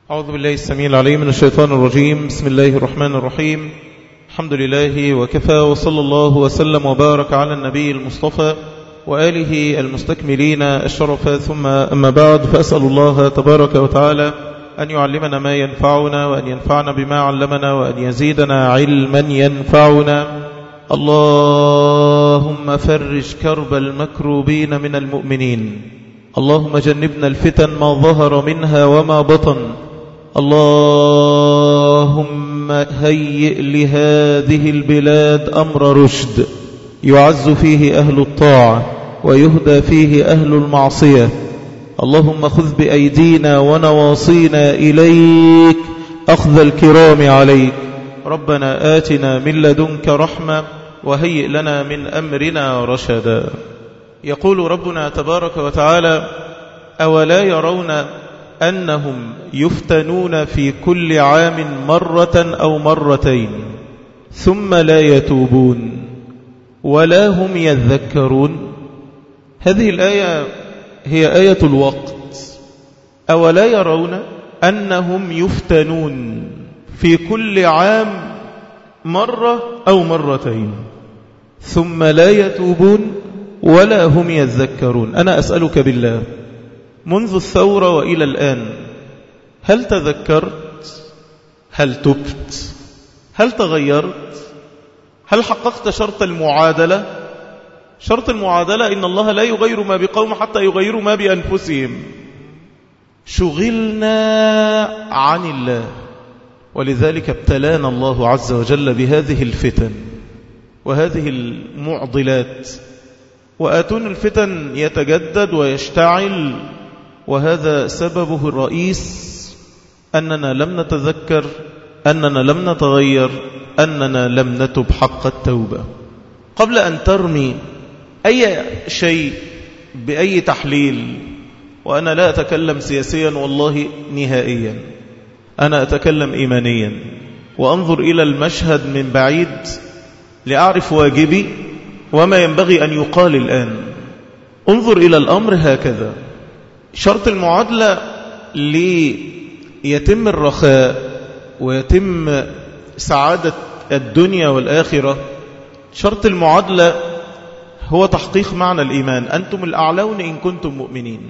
أعوذ بالله السميع العليم من الشيطان الرجيم بسم الله الرحمن الرحيم الحمد لله وكفى وصلى الله وسلم وبارك على النبي المصطفى وآله المستكملين الشرف ثم أما بعد فأسأل الله تبارك وتعالى أن يعلمنا ما ينفعنا وأن ينفعنا بما علمنا وأن يزيدنا علما ينفعنا اللهم فرج كرب المكروبين من المؤمنين اللهم جنبنا الفتن ما ظهر منها وما بطن اللهم هيئ لهذه البلاد أمر رشد يعز فيه أهل الطاعة ويهدى فيه أهل المعصية اللهم خذ بأيدينا ونواصينا إليك أخذ الكرام عليك ربنا آتنا من لدنك رحمة وهيئ لنا من أمرنا رشدا يقول ربنا تبارك وتعالى أولا يرون أنهم يفتنون في كل عام مرة أو مرتين ثم لا يتوبون ولا هم يذكرون هذه الآية هي آية الوقت أولا يرون أنهم يفتنون في كل عام مرة أو مرتين ثم لا يتوبون ولا هم يذكرون أنا أسألك بالله منذ الثورة وإلى الآن هل تذكرت هل تبت هل تغيرت هل حققت شرط المعادلة شرط المعادلة إن الله لا يغير ما بقوم حتى يغيروا ما بأنفسهم شغلنا عن الله ولذلك ابتلانا الله عز وجل بهذه الفتن وهذه المعضلات وآتون الفتن يتجدد ويشتعل وهذا سببه الرئيس أننا لم نتذكر أننا لم نتغير أننا لم نتب حق التوبة قبل أن ترمي أي شيء بأي تحليل وأنا لا أتكلم سياسيا والله نهائيا أنا أتكلم إيمانيا وأنظر إلى المشهد من بعيد لأعرف واجبي وما ينبغي أن يقال الآن انظر إلى الأمر هكذا شرط المعادلة ليتم الرخاء ويتم سعادة الدنيا والآخرة شرط المعادلة هو تحقيق معنى الإيمان أنتم الأعلون إن كنتم مؤمنين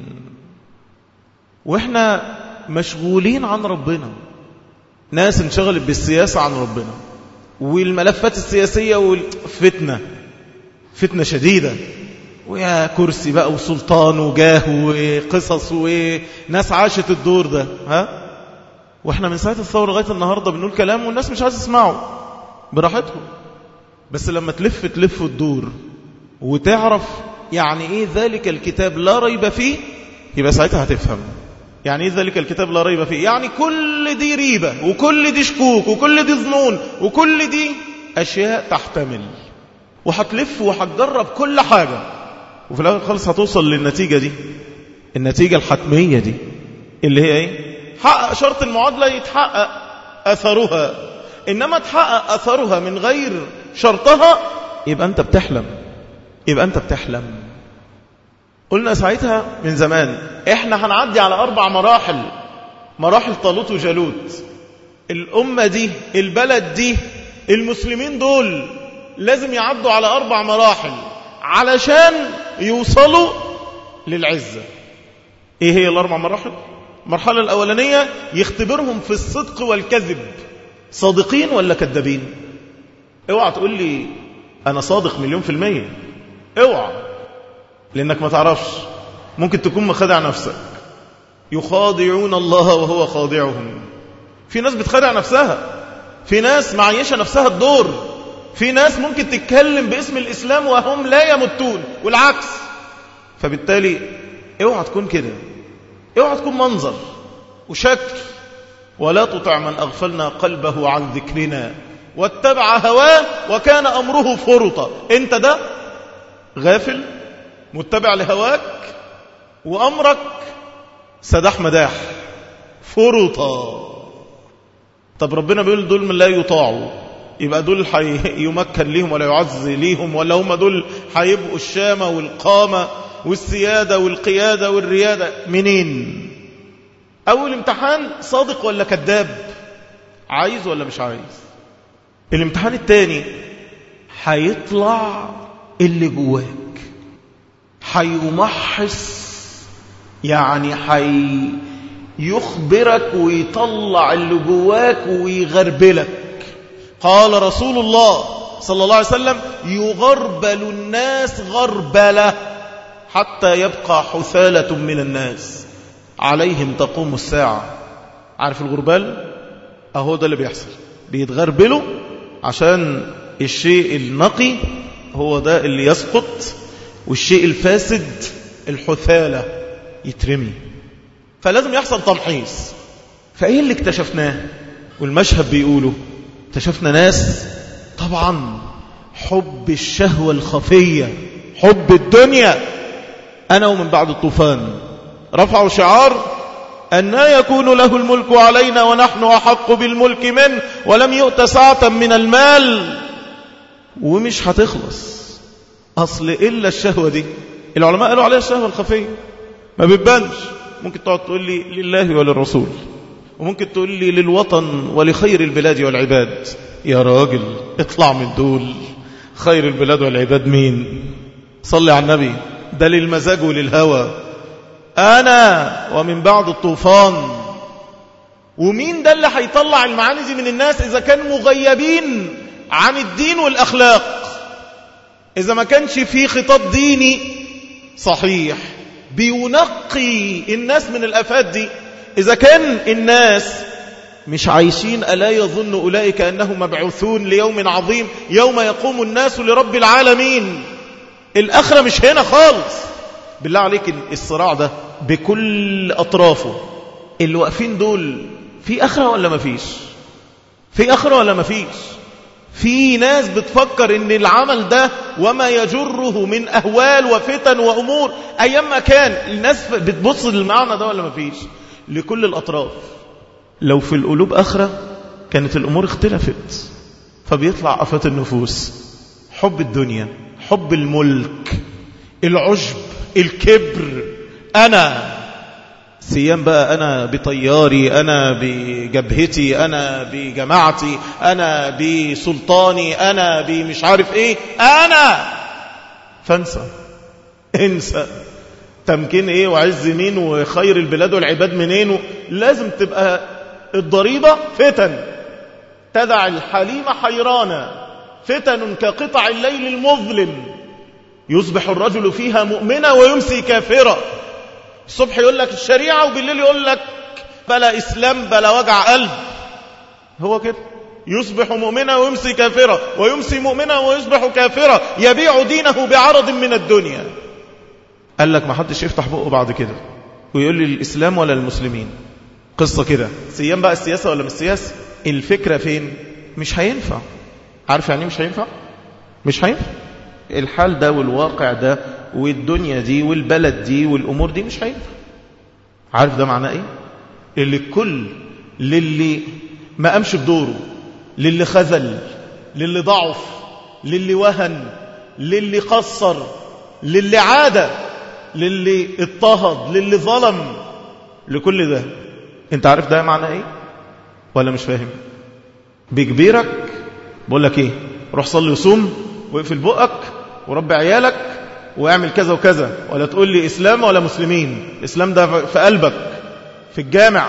وإحنا مشغولين عن ربنا ناس انشغلت بالسياسة عن ربنا والملفات السياسية والفتنة فتنة شديدة ويا كرسي بقى وسلطان وجاه وقصص وناس عاشت الدور ده ها واحنا من ساعة الثورة لغاية النهاردة بنقول كلام والناس مش عايزة تسمعه براحتهم بس لما تلف تلف الدور وتعرف يعني ايه ذلك الكتاب لا ريب فيه يبقى ساعتها هتفهم يعني ايه ذلك الكتاب لا ريب فيه يعني كل دي ريبة وكل دي شكوك وكل دي ظنون وكل دي أشياء تحتمل وهتلف وهتجرب كل حاجة وفي الآخر خالص هتوصل للنتيجة دي النتيجة الحتمية دي اللي هي ايه حقق شرط المعادلة يتحقق أثرها إنما تحقق أثرها من غير شرطها يبقى أنت بتحلم يبقى أنت بتحلم قلنا ساعتها من زمان احنا هنعدي على أربع مراحل مراحل طالوت وجالوت الأمة دي البلد دي المسلمين دول لازم يعدوا على أربع مراحل علشان يوصلوا للعزة ايه هي الأربع مراحل المرحلة الأولانية يختبرهم في الصدق والكذب صادقين ولا كذابين اوعى تقول لي أنا صادق مليون في المية اوعى لأنك ما تعرفش ممكن تكون مخدع نفسك يخادعون الله وهو خادعهم في ناس بتخدع نفسها في ناس معيشة نفسها الدور في ناس ممكن تتكلم باسم الإسلام وهم لا يمتون والعكس فبالتالي اوعى تكون كده اوعى تكون منظر وشكل ولا تطع من أغفلنا قلبه عن ذكرنا واتبع هواه وكان أمره فرطا انت ده غافل متبع لهواك وأمرك سداح مداح فرطا طب ربنا بيقول دول من لا يطاعوا يبقى دول يمكن ليهم ولا يعز ليهم ولا هم دول هيبقوا الشامة والقامة والسيادة والقيادة والريادة منين أول امتحان صادق ولا كذاب عايز ولا مش عايز الامتحان الثاني هيطلع اللي جواك هيمحص يعني حي يخبرك ويطلع اللي جواك ويغربلك قال رسول الله صلى الله عليه وسلم يغربل الناس غربلة حتى يبقى حثالة من الناس عليهم تقوم الساعة عارف الغربال اهو ده اللي بيحصل بيتغربلوا عشان الشيء النقي هو ده اللي يسقط والشيء الفاسد الحثالة يترمي فلازم يحصل تمحيص فايه اللي اكتشفناه والمشهد بيقوله اكتشفنا ناس طبعا حب الشهوة الخفية حب الدنيا أنا ومن بعد الطوفان رفعوا شعار أن يكون له الملك علينا ونحن أحق بالملك منه ولم يؤت ساعة من المال ومش هتخلص أصل إلا الشهوة دي العلماء قالوا عليها الشهوة الخفية ما بتبانش ممكن تقعد تقول لي لله وللرسول وممكن تقول لي للوطن ولخير البلاد والعباد يا راجل اطلع من دول خير البلاد والعباد مين صلي على النبي ده للمزاج وللهوى أنا ومن بعد الطوفان ومين ده اللي هيطلع المعاني دي من الناس إذا كان مغيبين عن الدين والأخلاق إذا ما كانش في خطاب ديني صحيح بينقي الناس من الأفات دي إذا كان الناس مش عايشين ألا يظن أولئك أنهم مبعوثون ليوم عظيم يوم يقوم الناس لرب العالمين الآخرة مش هنا خالص بالله عليك الصراع ده بكل أطرافه اللي واقفين دول في آخرة ولا ما فيش في آخرة ولا ما فيش في ناس بتفكر ان العمل ده وما يجره من أهوال وفتن وأمور أيام ما كان الناس بتبص للمعنى ده ولا ما فيش لكل الأطراف لو في القلوب أخرة كانت الأمور اختلفت فبيطلع أفات النفوس حب الدنيا حب الملك العجب الكبر أنا سيام بقى أنا بطياري أنا بجبهتي أنا بجماعتي أنا بسلطاني أنا بمش عارف إيه أنا فانسى انسى تمكين إيه وعز مين وخير البلاد والعباد منين لازم تبقى الضريبة فتن تدع الحليم حيرانا فتن كقطع الليل المظلم يصبح الرجل فيها مؤمنا ويمسي كافرا الصبح يقول لك الشريعة وبالليل يقول لك بلا إسلام بلا وجع قلب هو كده يصبح مؤمنا ويمسي كافرا ويمسي مؤمنا ويصبح كافرا يبيع دينه بعرض من الدنيا قال لك ما حدش يفتح بقه بعد كده ويقول لي الإسلام ولا المسلمين قصة كده سيام بقى السياسة ولا مش السياسة الفكرة فين مش هينفع عارف يعني مش هينفع مش هينفع الحال ده والواقع ده والدنيا دي والبلد دي والأمور دي مش هينفع عارف ده معناه ايه اللي الكل للي ما قامش بدوره للي خذل للي ضعف للي وهن للي قصر للي عاد للي اضطهد للي ظلم لكل ده انت عارف ده معناه ايه ولا مش فاهم بيجبرك بقول لك ايه روح صلي وصوم واقفل بقك وربي عيالك واعمل كذا وكذا ولا تقول لي إسلام ولا مسلمين الإسلام ده في قلبك في الجامع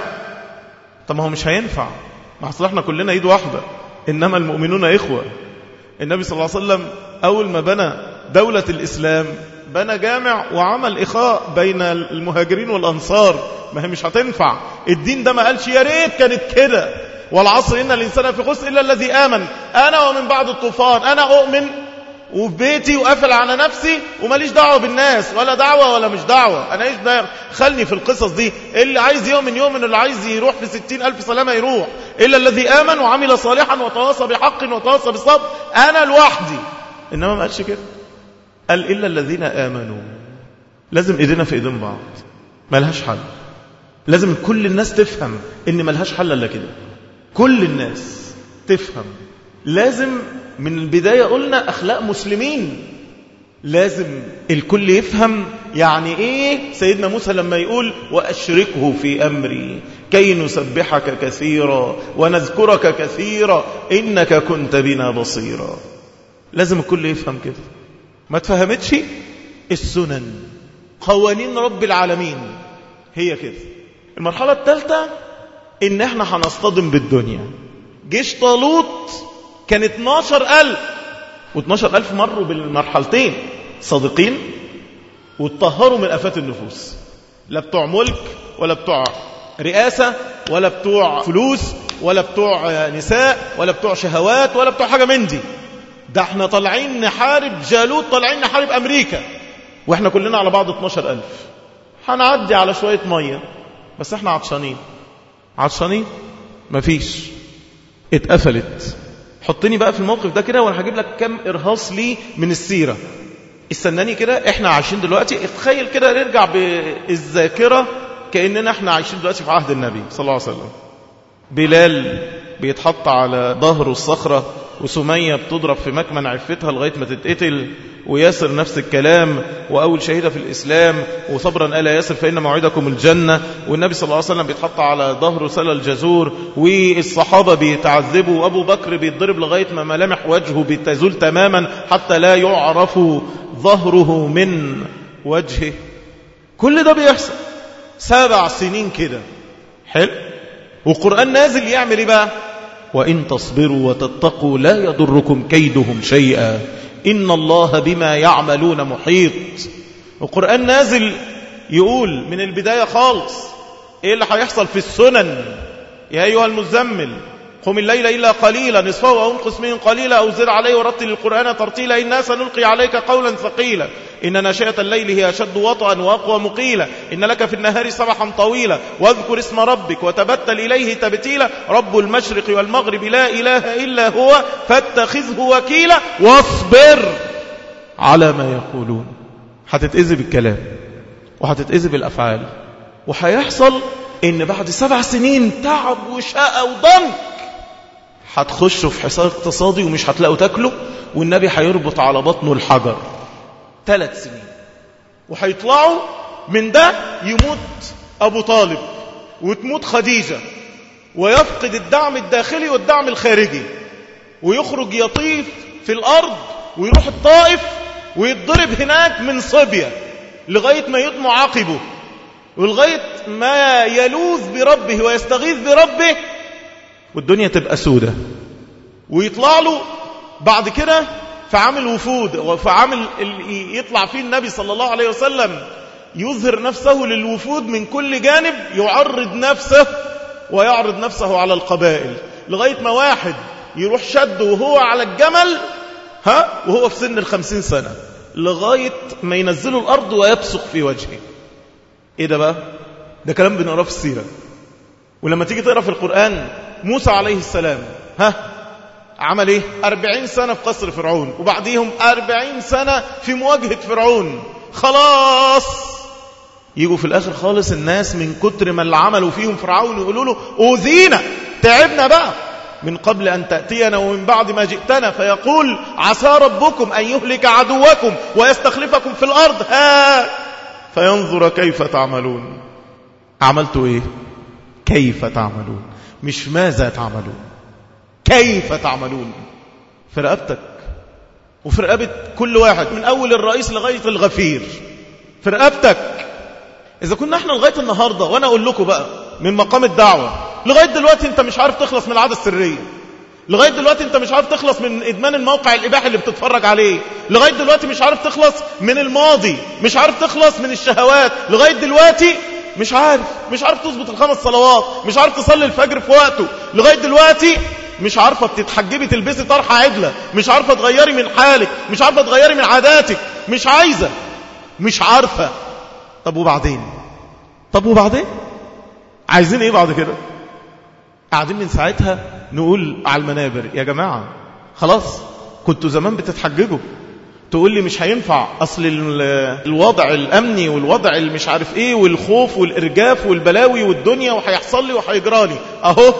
طب ما هو مش هينفع ما اصل احنا كلنا ايد واحدة إنما المؤمنون إخوة النبي صلى الله عليه وسلم أول ما بنى دولة الإسلام بنى جامع وعمل إخاء بين المهاجرين والأنصار ما هي مش هتنفع الدين ده ما قالش يا ريت كانت كده والعصر إن الإنسان في خسر إلا الذي آمن أنا ومن بعد الطوفان أنا أؤمن وفي بيتي وقافل على نفسي وماليش دعوة بالناس ولا دعوة ولا مش دعوة أنا إيش ده خلني في القصص دي اللي عايز يؤمن يؤمن اللي عايز يروح في ستين ألف سلامة يروح إلا الذي آمن وعمل صالحا وتواصى بحق وتواصى بالصبر أنا لوحدي إنما ما قالش كده قال إلا الذين آمنوا لازم إيدينا في إيدين بعض ملهاش حل لازم كل الناس تفهم إن ملهاش حل إلا كده كل الناس تفهم لازم من البداية قلنا أخلاق مسلمين لازم الكل يفهم يعني إيه سيدنا موسى لما يقول وأشركه في أمري كي نسبحك كثيرا ونذكرك كثيرا إنك كنت بنا بصيرا لازم الكل يفهم كده ما تفهمتش السنن قوانين رب العالمين هي كده المرحلة الثالثة إن احنا هنصطدم بالدنيا جيش طالوت كان 12 ألف و12 ألف مروا بالمرحلتين صادقين واتطهروا من أفات النفوس لا بتوع ملك ولا بتوع رئاسة ولا بتوع فلوس ولا بتوع نساء ولا بتوع شهوات ولا بتوع حاجة من دي ده احنا طالعين نحارب جالوت طالعين نحارب أمريكا واحنا كلنا على بعض 12 ألف هنعدي على شوية مية بس احنا عطشانين عطشانين مفيش اتقفلت حطني بقى في الموقف ده كده وانا هجيب لك كم ارهاص لي من السيرة استناني كده احنا عايشين دلوقتي اتخيل كده نرجع بالذاكرة كأننا احنا عايشين دلوقتي في عهد النبي صلى الله عليه وسلم بلال بيتحط على ظهره الصخرة وسمية بتضرب في مكمن عفتها لغاية ما تتقتل وياسر نفس الكلام وأول شهيدة في الإسلام وصبرا ألا ياسر فإن موعدكم الجنة والنبي صلى الله عليه وسلم بيتحط على ظهره سلى الجزور والصحابة بيتعذبوا وأبو بكر بيتضرب لغاية ما ملامح وجهه بتزول تماما حتى لا يعرف ظهره من وجهه كل ده بيحصل سبع سنين كده حلو والقرآن نازل يعمل ايه بقى وإن تصبروا وتتقوا لا يضركم كيدهم شيئا إن الله بما يعملون محيط القرآن نازل يقول من البداية خالص إيه اللي هيحصل في السنن يا أيها المزمل قم الليل إلا قليلا نصفه أو انقص منه قليلا أو زد عليه ورتل القرآن ترتيلا إنا سنلقي عليك قولا ثقيلا إن ناشئة الليل هي أشد وطئا وأقوى مقيلا إن لك في النهار سبحا طويلا واذكر اسم ربك وتبتل إليه تبتيلا رب المشرق والمغرب لا إله إلا هو فاتخذه وكيلا واصبر على ما يقولون هتتأذي بالكلام وهتتأذي بالأفعال وهيحصل إن بعد سبع سنين تعب وشقى وضنك هتخشوا في حصار اقتصادي ومش هتلاقوا تاكلوا والنبي هيربط على بطنه الحجر ثلاث سنين وهيطلعوا من ده يموت أبو طالب وتموت خديجة ويفقد الدعم الداخلي والدعم الخارجي ويخرج يطيف في الأرض ويروح الطائف ويتضرب هناك من صبية لغاية ما يطمع عقبه ولغاية ما يلوذ بربه ويستغيث بربه والدنيا تبقى سودة ويطلع له بعد كده في عامل وفود وفي عامل يطلع فيه النبي صلى الله عليه وسلم يظهر نفسه للوفود من كل جانب يعرض نفسه ويعرض نفسه على القبائل لغاية ما واحد يروح شد وهو على الجمل ها وهو في سن الخمسين سنة لغاية ما ينزله الأرض ويبصق في وجهه ايه ده بقى ده كلام بنقراه في السيرة ولما تيجي تقرا في القرآن موسى عليه السلام ها عمل ايه أربعين سنة في قصر فرعون وبعديهم أربعين سنة في مواجهة فرعون خلاص يجوا في الآخر خالص الناس من كتر ما اللي عملوا فيهم فرعون يقولوا له أوذينا تعبنا بقى من قبل أن تأتينا ومن بعد ما جئتنا فيقول عسى ربكم أن يهلك عدوكم ويستخلفكم في الأرض ها فينظر كيف تعملون عملتوا ايه كيف تعملون مش ماذا تعملون كيف تعملون في رقبتك وفي رقبة كل واحد من أول الرئيس لغاية الغفير في رقبتك إذا كنا احنا لغاية النهاردة وأنا أقول لكم بقى من مقام الدعوة لغاية دلوقتي أنت مش عارف تخلص من العادة السرية لغاية دلوقتي انت مش عارف تخلص من ادمان الموقع الاباحي اللي بتتفرج عليه لغاية دلوقتي مش عارف تخلص من الماضي مش عارف تخلص من الشهوات لغاية دلوقتي مش عارف مش عارف تظبط الخمس صلوات مش عارف تصلي الفجر في وقته لغاية دلوقتي مش عارفة تتحجبي تلبسي طرحة عدلة مش عارفة تغيري من حالك مش عارفة تغيري من عاداتك مش عايزة مش عارفة طب وبعدين طب وبعدين عايزين ايه بعد كده قاعدين من ساعتها نقول على المنابر يا جماعة خلاص كنتوا زمان بتتحججوا تقول لي مش هينفع أصل الوضع الأمني والوضع اللي مش عارف إيه والخوف والإرجاف والبلاوي والدنيا وهيحصل لي وهيجرى لي أهو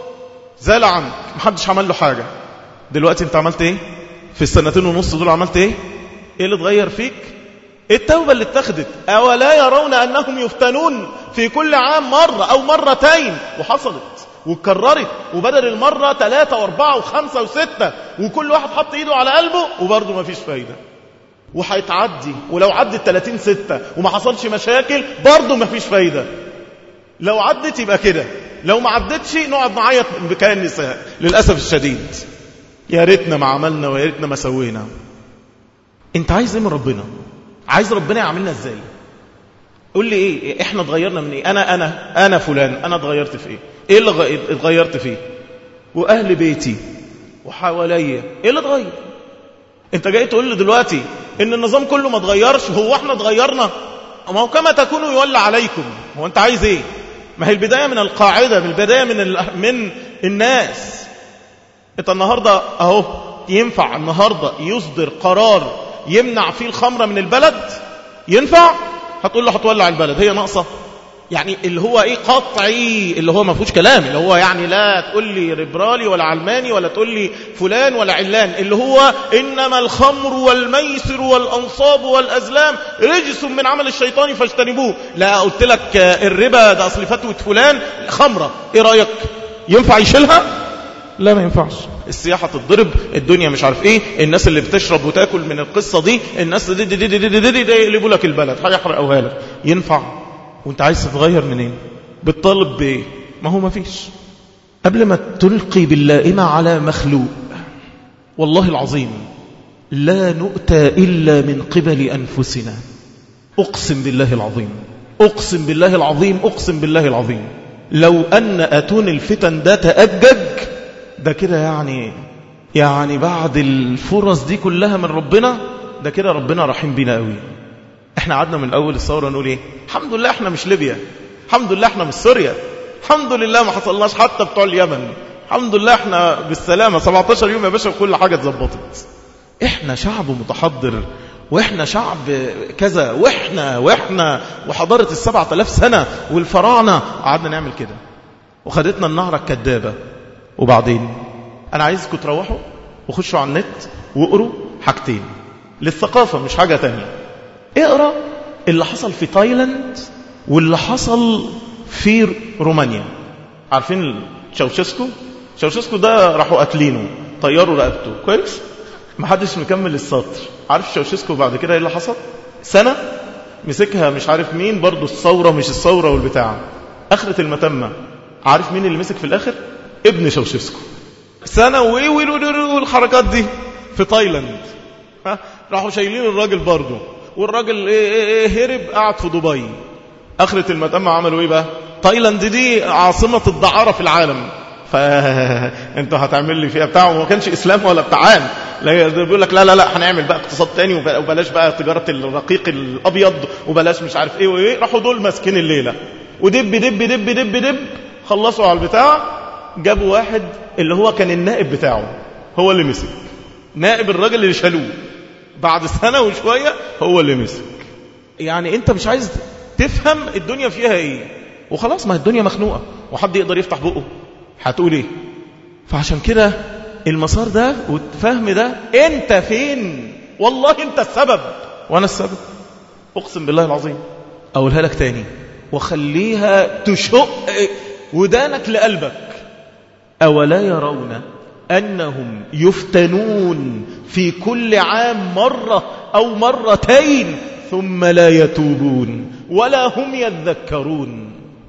زال عنك محدش عمل له حاجة دلوقتي أنت عملت إيه في السنتين ونص دول عملت إيه إيه اللي اتغير فيك التوبة اللي اتخذت أولا يرون أنهم يفتنون في كل عام مرة أو مرتين وحصلت واتكررت وبدل المرة ثلاثة واربعة وخمسة وستة وكل واحد حط ايده على قلبه وبرضه ما فيش فايدة وهيتعدي ولو عدت 30 ستة وما حصلش مشاكل برضه ما فيش فايدة لو عدت يبقى كده لو ما عدتش نقعد نعيط بكاء النساء للأسف الشديد يا ريتنا ما عملنا ويا ريتنا ما سوينا انت عايز ايه من ربنا عايز ربنا يعملنا ازاي قول لي ايه احنا اتغيرنا من ايه انا انا انا فلان انا اتغيرت في ايه ايه اللي غ- اتغيرت فيه واهل بيتي وحواليا ايه اللي اتغير انت جاي تقول لي دلوقتي ان النظام كله ما اتغيرش هو احنا اتغيرنا ما هو كما تكونوا يولى عليكم هو انت عايز ايه ما هي البدايه من القاعده من البدايه من ال... من الناس انت النهارده اهو ينفع النهارده يصدر قرار يمنع فيه الخمره من البلد ينفع هتقول له هتولع البلد هي ناقصه يعني اللي هو ايه قطعي اللي هو ما فيهوش كلام اللي هو يعني لا تقول لي ليبرالي ولا علماني ولا تقول لي فلان ولا علان اللي هو انما الخمر والميسر والانصاب والازلام رجس من عمل الشيطان فاجتنبوه لا قلت لك الربا ده اصل فتوى فلان خمره ايه رايك ينفع يشيلها لا ما ينفعش السياحة تتضرب الدنيا مش عارف ايه الناس اللي بتشرب وتاكل من القصة دي الناس دي دي دي دي دي, دي, دي, دي يقلبوا لك البلد هيحرقوها لك ينفع وانت عايز تتغير منين بتطالب بايه ما هو ما فيش قبل ما تلقي باللائمة على مخلوق والله العظيم لا نؤتى إلا من قبل أنفسنا أقسم بالله العظيم أقسم بالله العظيم أقسم بالله العظيم لو أن أتون الفتن ده تأجج ده كده يعني يعني بعد الفرص دي كلها من ربنا ده كده ربنا رحيم بينا قوي احنا قعدنا من اول الثوره نقول ايه الحمد لله احنا مش ليبيا الحمد لله احنا مش سوريا الحمد لله ما حصلناش حتى بتوع اليمن الحمد لله احنا بالسلامه 17 يوم يا باشا كل حاجه اتظبطت احنا شعب متحضر واحنا شعب كذا واحنا واحنا وحضاره السبعة آلاف سنه والفراعنه قعدنا نعمل كده وخدتنا النهره الكدابه وبعدين انا عايزكم تروحوا وخشوا على النت واقروا حاجتين للثقافه مش حاجه تانية اقرا اللي حصل في تايلاند واللي حصل في رومانيا عارفين تشاوشسكو تشاوشسكو ده راحوا قاتلينه طيروا رقبته كويس ما حدش مكمل السطر عارف تشاوشسكو بعد كده ايه اللي حصل سنه مسكها مش عارف مين برضه الثوره مش الثوره والبتاع اخره المتمه عارف مين اللي مسك في الاخر ابن شوشسكو سنه وايه والحركات دي في تايلاند ها راحوا شايلين الراجل برضه والراجل ايه ايه ايه هرب قعد في دبي اخرة المتمة عملوا ايه بقى تايلاند دي عاصمة الدعارة في العالم فانتوا هتعمل لي فيها بتاع وما كانش اسلام ولا بتاعان لا بيقول لك لا لا لا هنعمل بقى اقتصاد تاني وبلاش بقى تجارة الرقيق الابيض وبلاش مش عارف ايه وايه راحوا دول ماسكين الليلة ودب دب دب دب دب خلصوا على البتاع جابوا واحد اللي هو كان النائب بتاعه هو اللي مسك نائب الراجل اللي شالوه بعد سنة وشوية هو اللي مسك يعني انت مش عايز تفهم الدنيا فيها ايه وخلاص ما الدنيا مخنوقة وحد يقدر يفتح بقه هتقول ايه فعشان كده المسار ده والفهم ده انت فين والله انت السبب وانا السبب اقسم بالله العظيم اقولها لك تاني وخليها تشق ودانك لقلبك أولا يرون أنهم يفتنون في كل عام مرة أو مرتين ثم لا يتوبون ولا هم يذكرون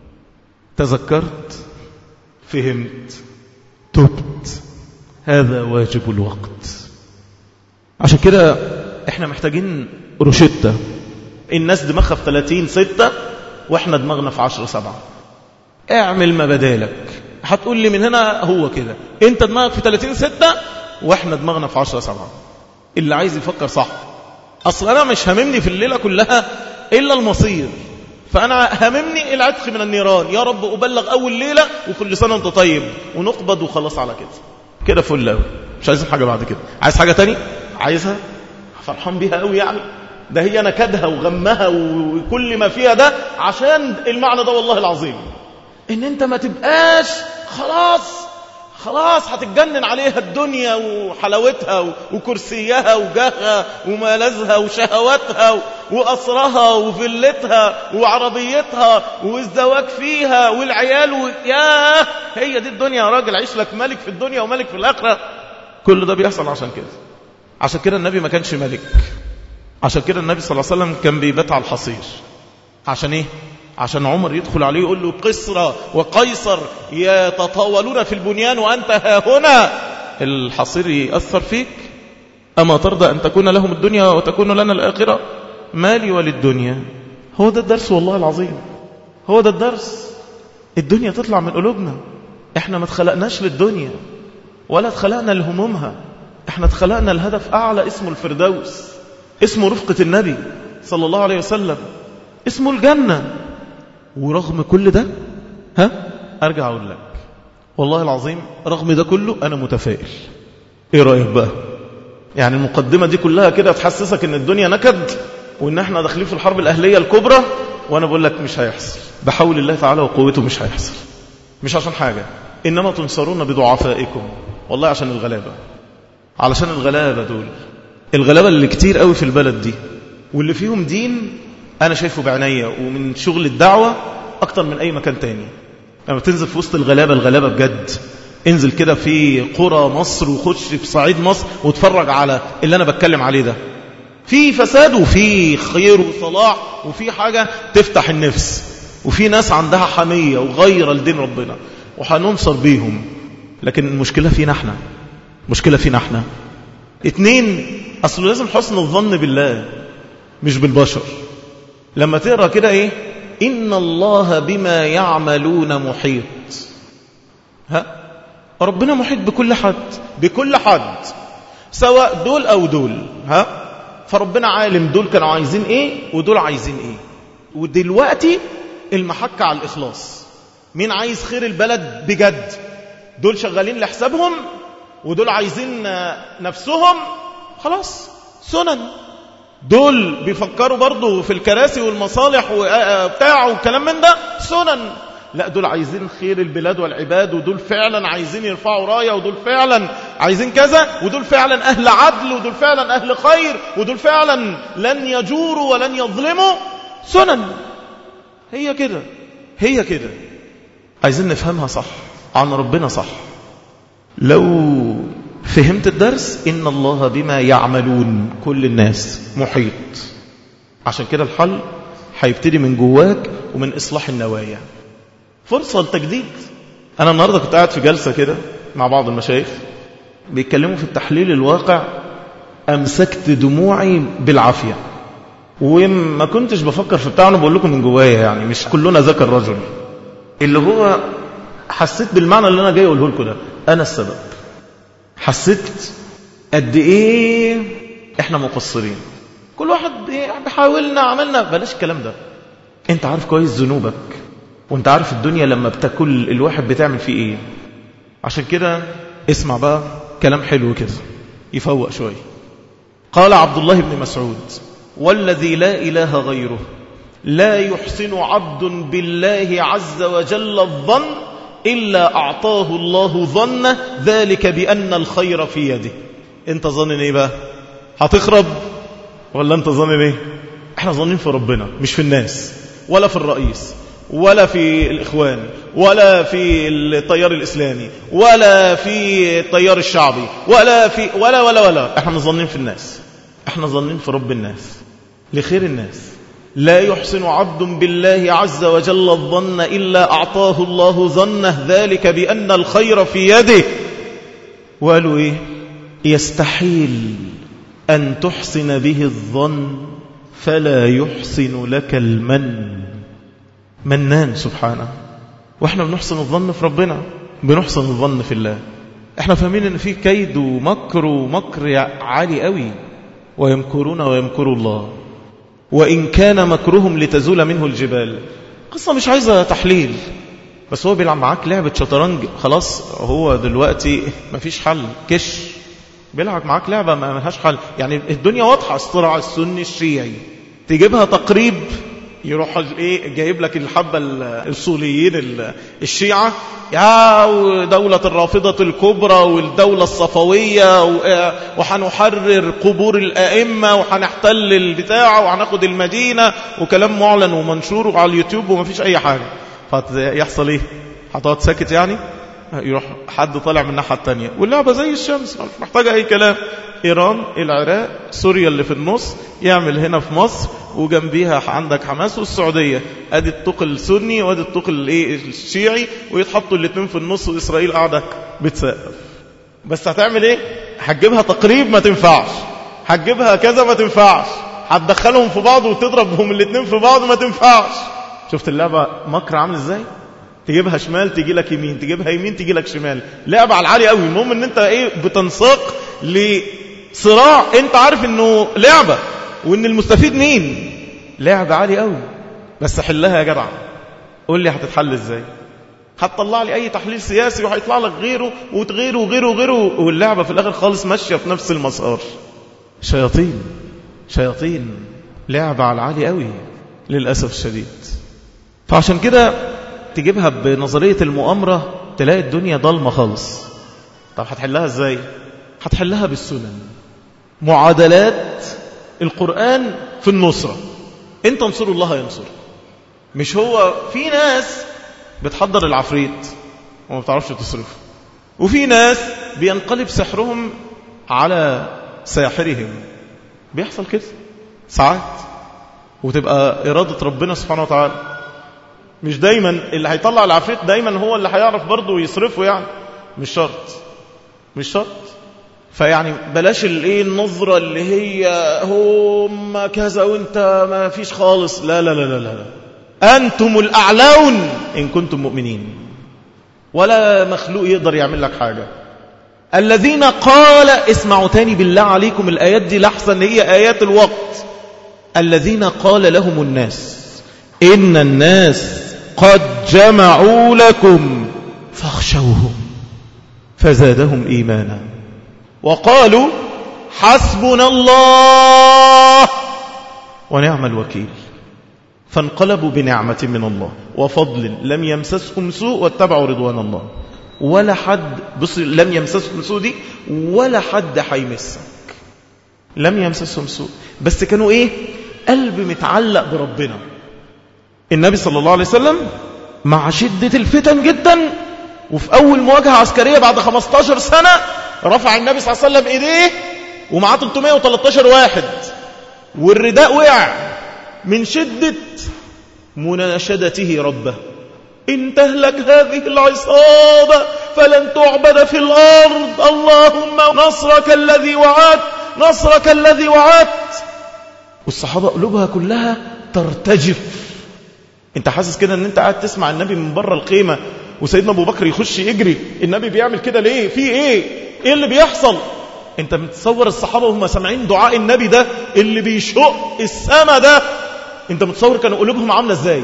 تذكرت فهمت تبت هذا واجب الوقت عشان كده احنا محتاجين روشتة الناس دماغها في 30 ستة واحنا دماغنا في 10 سبعة اعمل ما بدالك هتقول لي من هنا هو كده انت دماغك في 30 ستة واحنا دماغنا في 10 سبعة اللي عايز يفكر صح اصل انا مش هممني في الليلة كلها الا المصير فانا هممني العتق من النيران يا رب ابلغ اول ليلة وكل سنة انت طيب ونقبض وخلاص على كده كده فل قوي مش عايزين حاجة بعد كده عايز حاجة تاني عايزها فرحان بيها قوي يعني ده هي نكدها وغمها وكل ما فيها ده عشان المعنى ده والله العظيم ان انت ما تبقاش خلاص خلاص هتتجنن عليها الدنيا وحلاوتها وكرسيها وجاهها وملذها وشهواتها وقصرها وفلتها وعربيتها والزواج فيها والعيال و... ياه هي دي الدنيا يا راجل عيش لك ملك في الدنيا وملك في الآخرة كل ده بيحصل عشان كده عشان كده النبي ما كانش ملك عشان كده النبي صلى الله عليه وسلم كان بيبات على الحصير عشان ايه عشان عمر يدخل عليه يقول له قصر وقيصر يتطاولون في البنيان وأنت ها هنا الحصير يأثر فيك أما ترضى أن تكون لهم الدنيا وتكون لنا الآخرة مالي وللدنيا هو ده الدرس والله العظيم هو ده الدرس الدنيا تطلع من قلوبنا احنا ما اتخلقناش للدنيا ولا اتخلقنا لهمومها احنا اتخلقنا الهدف أعلى اسمه الفردوس اسمه رفقة النبي صلى الله عليه وسلم اسمه الجنة ورغم كل ده ها أرجع أقول لك والله العظيم رغم ده كله أنا متفائل إيه رأيك بقى يعني المقدمة دي كلها كده تحسسك ان الدنيا نكد وان احنا داخلين في الحرب الأهلية الكبرى وانا بقول لك مش هيحصل بحول الله تعالى وقوته مش هيحصل مش عشان حاجة إنما تنصرون بضعفائكم والله عشان الغلابة علشان الغلابة دول الغلابة اللي كتير قوي في البلد دي واللي فيهم دين أنا شايفه بعناية ومن شغل الدعوة أكتر من أي مكان تاني لما تنزل في وسط الغلابة الغلابة بجد انزل كده في قرى مصر وخش في صعيد مصر واتفرج على اللي أنا بتكلم عليه ده في فساد وفي خير وصلاح وفي حاجة تفتح النفس وفي ناس عندها حمية وغير لدين ربنا وهننصر بيهم لكن المشكلة فينا احنا مشكلة فينا احنا اتنين أصله لازم حسن الظن بالله مش بالبشر لما تقرأ كده ايه إن الله بما يعملون محيط ها ربنا محيط بكل حد بكل حد سواء دول أو دول ها فربنا عالم دول كانوا عايزين ايه ودول عايزين ايه ودلوقتي المحك على الإخلاص مين عايز خير البلد بجد دول شغالين لحسابهم ودول عايزين نفسهم خلاص سنن دول بيفكروا برضو في الكراسي والمصالح وبتاع والكلام من ده سنن لا دول عايزين خير البلاد والعباد ودول فعلا عايزين يرفعوا راية ودول فعلا عايزين كذا ودول فعلا أهل عدل ودول فعلا أهل خير ودول فعلا لن يجوروا ولن يظلموا سنن هي كده هي كده عايزين نفهمها صح عن ربنا صح لو فهمت الدرس إن الله بما يعملون كل الناس محيط عشان كده الحل هيبتدي من جواك ومن إصلاح النوايا فرصة لتجديد أنا النهاردة كنت قاعد في جلسة كده مع بعض المشايخ بيتكلموا في التحليل الواقع أمسكت دموعي بالعافية وما كنتش بفكر في بتاعه أنا بقول لكم من جوايا يعني مش كلنا ذاك الرجل اللي هو حسيت بالمعنى اللي أنا جاي أقوله لكم ده أنا السبب حسيت قد إيه إحنا مقصرين كل واحد بيحاولنا عملنا بلاش الكلام ده أنت عارف كويس ذنوبك وانت عارف الدنيا لما بتاكل الواحد بتعمل فيه ايه عشان كده اسمع بقى كلام حلو كده يفوق شوية قال عبد الله بن مسعود والذي لا إله غيره لا يحسن عبد بالله عز وجل الظن إلا أعطاه الله ظنه ذلك بأن الخير في يده انت ظنن ايه بقى هتخرب ولا انت ظنن ايه احنا ظنين في ربنا مش في الناس ولا في الرئيس ولا في الإخوان ولا في التيار الإسلامي ولا في التيار الشعبي ولا في ولا ولا ولا احنا ظنين في الناس احنا ظنين في رب الناس لخير الناس لا يحسن عبد بالله عز وجل الظن إلا أعطاه الله ظنه ذلك بأن الخير في يده وقالوا إيه يستحيل أن تحسن به الظن فلا يحسن لك المن منان سبحانه واحنا بنحسن الظن في ربنا بنحسن الظن في الله احنا فاهمين ان في كيد ومكر ومكر عالي قوي ويمكرون ويمكر الله وإن كان مكرهم لتزول منه الجبال قصة مش عايزة تحليل بس هو بيلعب معاك لعبة شطرنج خلاص هو دلوقتي مفيش حل كش بيلعب معاك لعبة ما ملهاش حل يعني الدنيا واضحة الصراع السني الشيعي تجيبها تقريب يروح ايه جايب لك الحبة الصوليين الشيعة يا ودولة الرافضة الكبرى والدولة الصفوية وحنحرر قبور الأئمة وحنحتل البتاع وحناخد المدينة وكلام معلن ومنشور على اليوتيوب وما فيش أي حاجة فيحصل ايه هتقعد ساكت يعني يروح حد طالع من الناحية التانية واللعبة زي الشمس مش محتاجة أي كلام إيران العراق سوريا اللي في النص يعمل هنا في مصر وجنبيها عندك حماس والسعودية ادي الطوق السني وادي الطوق الايه الشيعي ويتحطوا الاثنين في النص وإسرائيل قاعدة بتسقف بس هتعمل ايه هتجيبها تقريب ما تنفعش هتجيبها كذا ما تنفعش هتدخلهم في بعض وتضربهم الاثنين في بعض ما تنفعش شفت اللعبة مكر عامل ازاي تجيبها شمال تجي لك يمين تجيبها يمين تجي لك شمال لعبة على العالي قوي المهم ان انت ايه بتنساق لصراع انت عارف انه لعبة وان المستفيد مين لعبة عالي قوي بس حلها يا جدع قول لي هتتحل ازاي هتطلع لي اي تحليل سياسي وهيطلع لك غيره وغيره وغيره وغيره واللعبة في الاخر خالص ماشية في نفس المسار شياطين شياطين لعبة على العالي قوي للأسف الشديد فعشان كده تجيبها بنظرية المؤامرة تلاقي الدنيا ضلمة خالص طب هتحلها ازاي هتحلها بالسنن معادلات القرآن في النصرة انت انصروا الله ينصر مش هو في ناس بتحضر العفريت وما بتعرفش تصرفه وفي ناس بينقلب سحرهم على ساحرهم بيحصل كده ساعات وتبقى إرادة ربنا سبحانه وتعالى مش دايما اللي هيطلع العفريت دايما هو اللي هيعرف برضه يصرفه يعني مش شرط مش شرط فيعني بلاش الايه النظرة اللي هي هم كذا وانت ما فيش خالص لا لا لا لا لا أنتم الأعلون إن كنتم مؤمنين ولا مخلوق يقدر يعمل لك حاجة الذين قال اسمعوا تاني بالله عليكم الآيات دي لحظة هي آيات الوقت الذين قال لهم الناس إن الناس قد جمعوا لكم فاخشوهم فزادهم إيمانا وقالوا حسبنا الله ونعم الوكيل فانقلبوا بنعمة من الله وفضل لم يمسسهم سوء واتبعوا رضوان الله ولا حد بص لم يمسسهم سوء دي ولا حد هيمسك لم يمسسهم سوء بس كانوا ايه قلب متعلق بربنا النبي صلى الله عليه وسلم مع شدة الفتن جدا وفي أول مواجهة عسكرية بعد 15 سنة رفع النبي صلى الله عليه وسلم إيديه ومعاه 313 واحد والرداء وقع من شدة مناشدته ربه إن تهلك هذه العصابة فلن تعبد في الأرض اللهم نصرك الذي وعدت نصرك الذي وعدت والصحابة قلوبها كلها ترتجف انت حاسس كده ان انت قاعد تسمع النبي من بره القيمة وسيدنا ابو بكر يخش يجري النبي بيعمل كده ليه في ايه ايه اللي بيحصل انت متصور الصحابة وهم سامعين دعاء النبي ده اللي بيشق السما ده انت متصور كانوا قلوبهم عاملة ازاي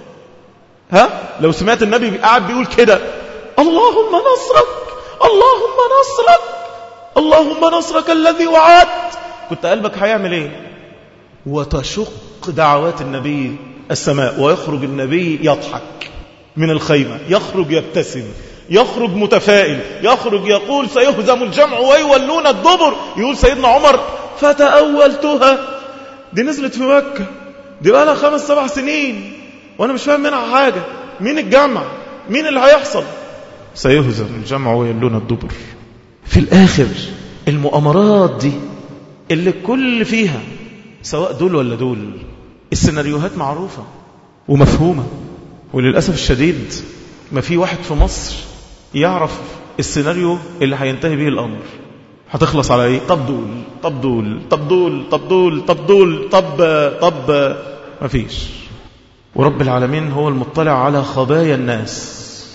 ها لو سمعت النبي قاعد بيقول كده اللهم نصرك اللهم نصرك اللهم نصرك الذي وعدت كنت قلبك هيعمل ايه وتشق دعوات النبي السماء ويخرج النبي يضحك من الخيمة يخرج يبتسم يخرج متفائل يخرج يقول سيهزم الجمع ويولون الدبر يقول سيدنا عمر فتأولتها دي نزلت في مكة دي بقى لها خمس سبع سنين وانا مش فاهم منها حاجة مين الجمع مين اللي هيحصل سيهزم الجمع ويولون الدبر في الآخر المؤامرات دي اللي كل فيها سواء دول ولا دول السيناريوهات معروفة ومفهومة وللأسف الشديد ما في واحد في مصر يعرف السيناريو اللي هينتهي به الأمر هتخلص على ايه طب دول طب دول طب دول طب دول طب دول طب طب ما فيش ورب العالمين هو المطلع على خبايا الناس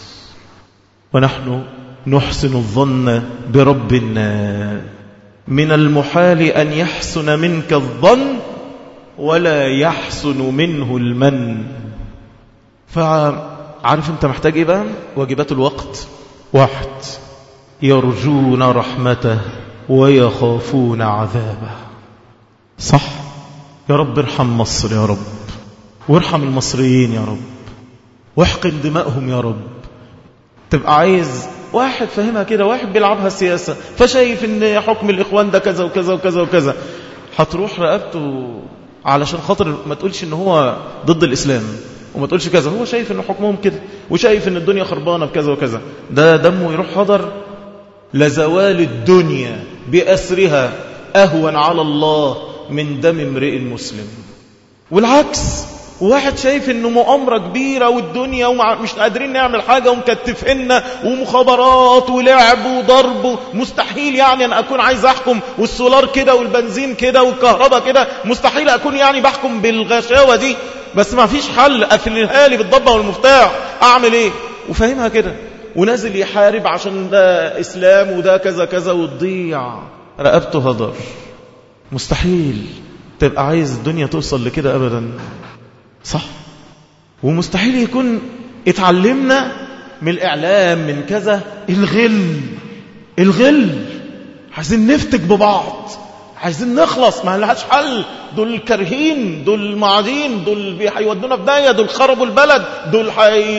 ونحن نحسن الظن بربنا من المحال أن يحسن منك الظن ولا يحسن منه المن فعارف انت محتاج ايه بقى واجبات الوقت واحد يرجون رحمته ويخافون عذابه صح يا رب ارحم مصر يا رب وارحم المصريين يا رب واحقن دمائهم يا رب تبقى عايز واحد فاهمها كده واحد بيلعبها السياسة فشايف ان حكم الإخوان ده كذا وكذا وكذا وكذا هتروح رقبته علشان خاطر ما تقولش ان هو ضد الإسلام وما تقولش كذا هو شايف ان حكمهم كده وشايف ان الدنيا خربانة بكذا وكذا ده دمه يروح حضر لزوال الدنيا بأسرها أهون على الله من دم امرئ مسلم والعكس واحد شايف انه مؤامرة كبيرة والدنيا ومش قادرين نعمل حاجة ومكتفنا ومخابرات ولعب وضرب مستحيل يعني انا اكون عايز احكم والسولار كده والبنزين كده والكهرباء كده مستحيل اكون يعني بحكم بالغشاوة دي بس ما فيش حل قفلها لي بالضبة والمفتاح اعمل ايه وفاهمها كده ونازل يحارب عشان ده اسلام وده كذا كذا وتضيع رقبته هدر مستحيل تبقى عايز الدنيا توصل لكده ابدا صح ومستحيل يكون اتعلمنا من الإعلام من كذا الغل الغل عايزين نفتك ببعض عايزين نخلص ما لهاش حل دول كارهين دول معادين دول هيودونا في داهيه دول خربوا البلد دول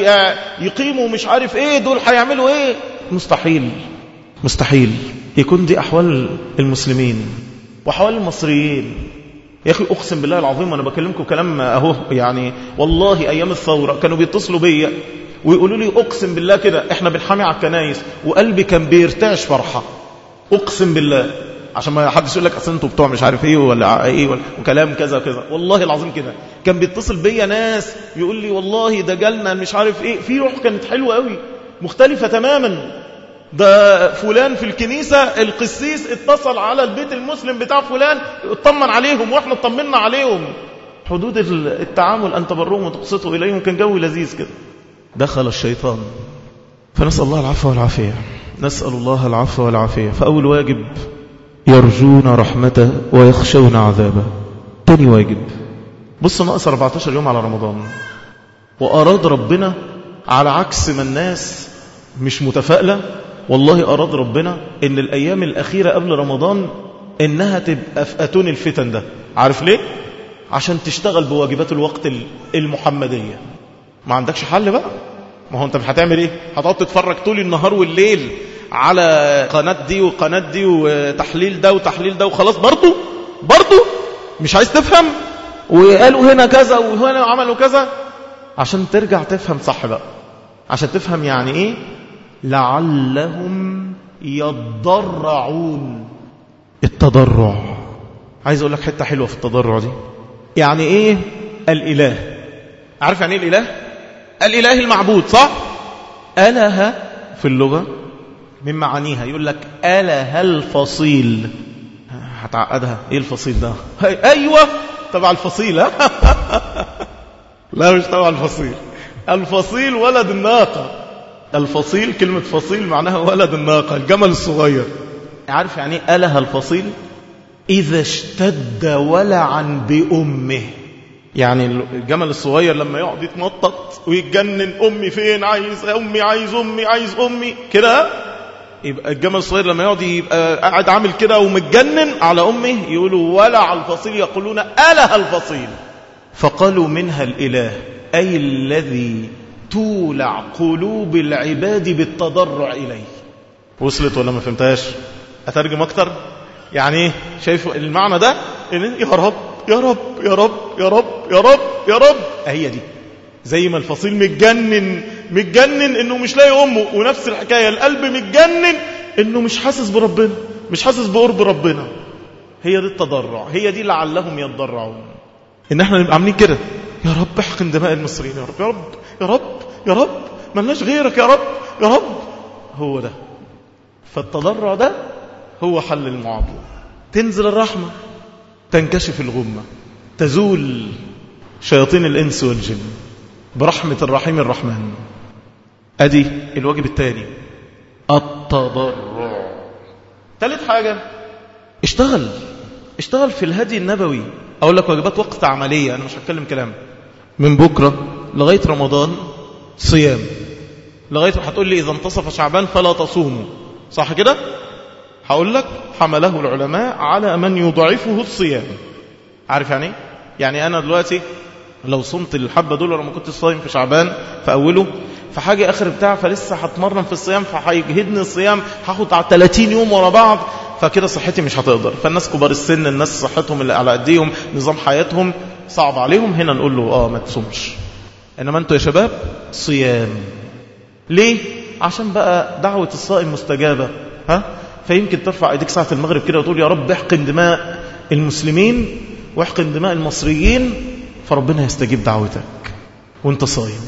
يقيموا مش عارف ايه دول هيعملوا ايه مستحيل مستحيل يكون دي احوال المسلمين واحوال المصريين يا أخي أقسم بالله العظيم وأنا بكلمكم كلام أهو يعني والله أيام الثورة كانوا بيتصلوا بيا ويقولوا لي أقسم بالله كده إحنا بنحامي على الكنايس وقلبي كان بيرتعش فرحة أقسم بالله عشان ما حدش يقول لك اصل انتوا بتوع مش عارف ايه ولا ايه ولا وكلام كذا وكذا والله العظيم كده كان بيتصل بيا ناس يقول لي والله ده جالنا مش عارف ايه في روح كانت حلوه قوي مختلفه تماما ده فلان في الكنيسة القسيس اتصل على البيت المسلم بتاع فلان اطمن عليهم واحنا اطمنا عليهم حدود التعامل أن تبرهم وتقسطوا إليهم كان جو لذيذ كده دخل الشيطان فنسأل الله العفو والعافية نسأل الله العفو والعافية فأول واجب يرجون رحمته ويخشون عذابه تاني واجب بص ناقص 14 يوم على رمضان وأراد ربنا على عكس ما الناس مش متفائلة والله أراد ربنا إن الأيام الأخيرة قبل رمضان إنها تبقى في أتون الفتن ده عارف ليه؟ عشان تشتغل بواجبات الوقت المحمدية ما عندكش حل بقى ما هو أنت مش هتعمل إيه؟ هتقعد تتفرج طول النهار والليل على قناة دي وقناة دي وتحليل ده وتحليل ده وخلاص برضو برضو مش عايز تفهم وقالوا هنا كذا وهنا عملوا كذا عشان ترجع تفهم صح بقى عشان تفهم يعني ايه لعلهم يضرعون التضرع عايز اقول لك حته حلوه في التضرع دي يعني ايه الاله عارف يعني ايه الاله الاله المعبود صح اله في اللغه من معانيها يقول لك اله الفصيل هتعقدها ايه الفصيل ده ايوه تبع الفصيل لا مش تبع الفصيل الفصيل ولد الناقه الفصيل كلمة فصيل معناها ولد الناقة الجمل الصغير عارف يعني ايه أله الفصيل إذا اشتد ولعا بأمه يعني الجمل الصغير لما يقعد يتنطط ويتجنن أمي فين عايز أمي عايز أمي عايز أمي كده يبقى الجمل الصغير لما يقعد يبقى قاعد عامل كده ومتجنن على أمه يقولوا ولع الفصيل يقولون أله الفصيل فقالوا منها الإله أي الذي تولع قلوب العباد بالتضرع إليه وصلت ولا ما فهمتهاش أترجم أكتر يعني ايه شايف المعنى ده إن يا رب يا رب يا رب يا رب يا رب يا رب هي دي زي ما الفصيل متجنن متجنن انه مش لاقي امه ونفس الحكايه القلب متجنن انه مش حاسس بربنا مش حاسس بقرب ربنا هي دي التضرع هي دي لعلهم يتضرعون ان احنا نبقى عاملين كده يا رب احقن دماء المصريين يا رب يا رب يا رب يا رب ملناش غيرك يا رب يا رب هو ده فالتضرع ده هو حل المعضلة تنزل الرحمة تنكشف الغمة تزول شياطين الإنس والجن برحمة الرحيم الرحمن أدي الواجب الثاني التضرع ثالث حاجة اشتغل اشتغل في الهدي النبوي أقول لك واجبات وقت عملية أنا مش هتكلم كلام من بكرة لغاية رمضان صيام لغاية هتقول لي إذا انتصف شعبان فلا تصوموا صح كده هقول لك حمله العلماء على من يضعفه الصيام عارف يعني يعني أنا دلوقتي لو صمت الحبة دول لما كنت صايم في شعبان في أوله فحاجة آخر بتاع فلسه هتمرن في الصيام فهيجهدني الصيام هاخد على 30 يوم ورا بعض فكده صحتي مش هتقدر فالناس كبار السن الناس صحتهم اللي على قديهم نظام حياتهم صعب عليهم هنا نقول له اه ما تصومش انما انتوا يا شباب صيام ليه عشان بقى دعوة الصائم مستجابة ها فيمكن ترفع ايديك ساعة المغرب كده وتقول يا رب احقن دماء المسلمين واحقن دماء المصريين فربنا يستجيب دعوتك وانت صايم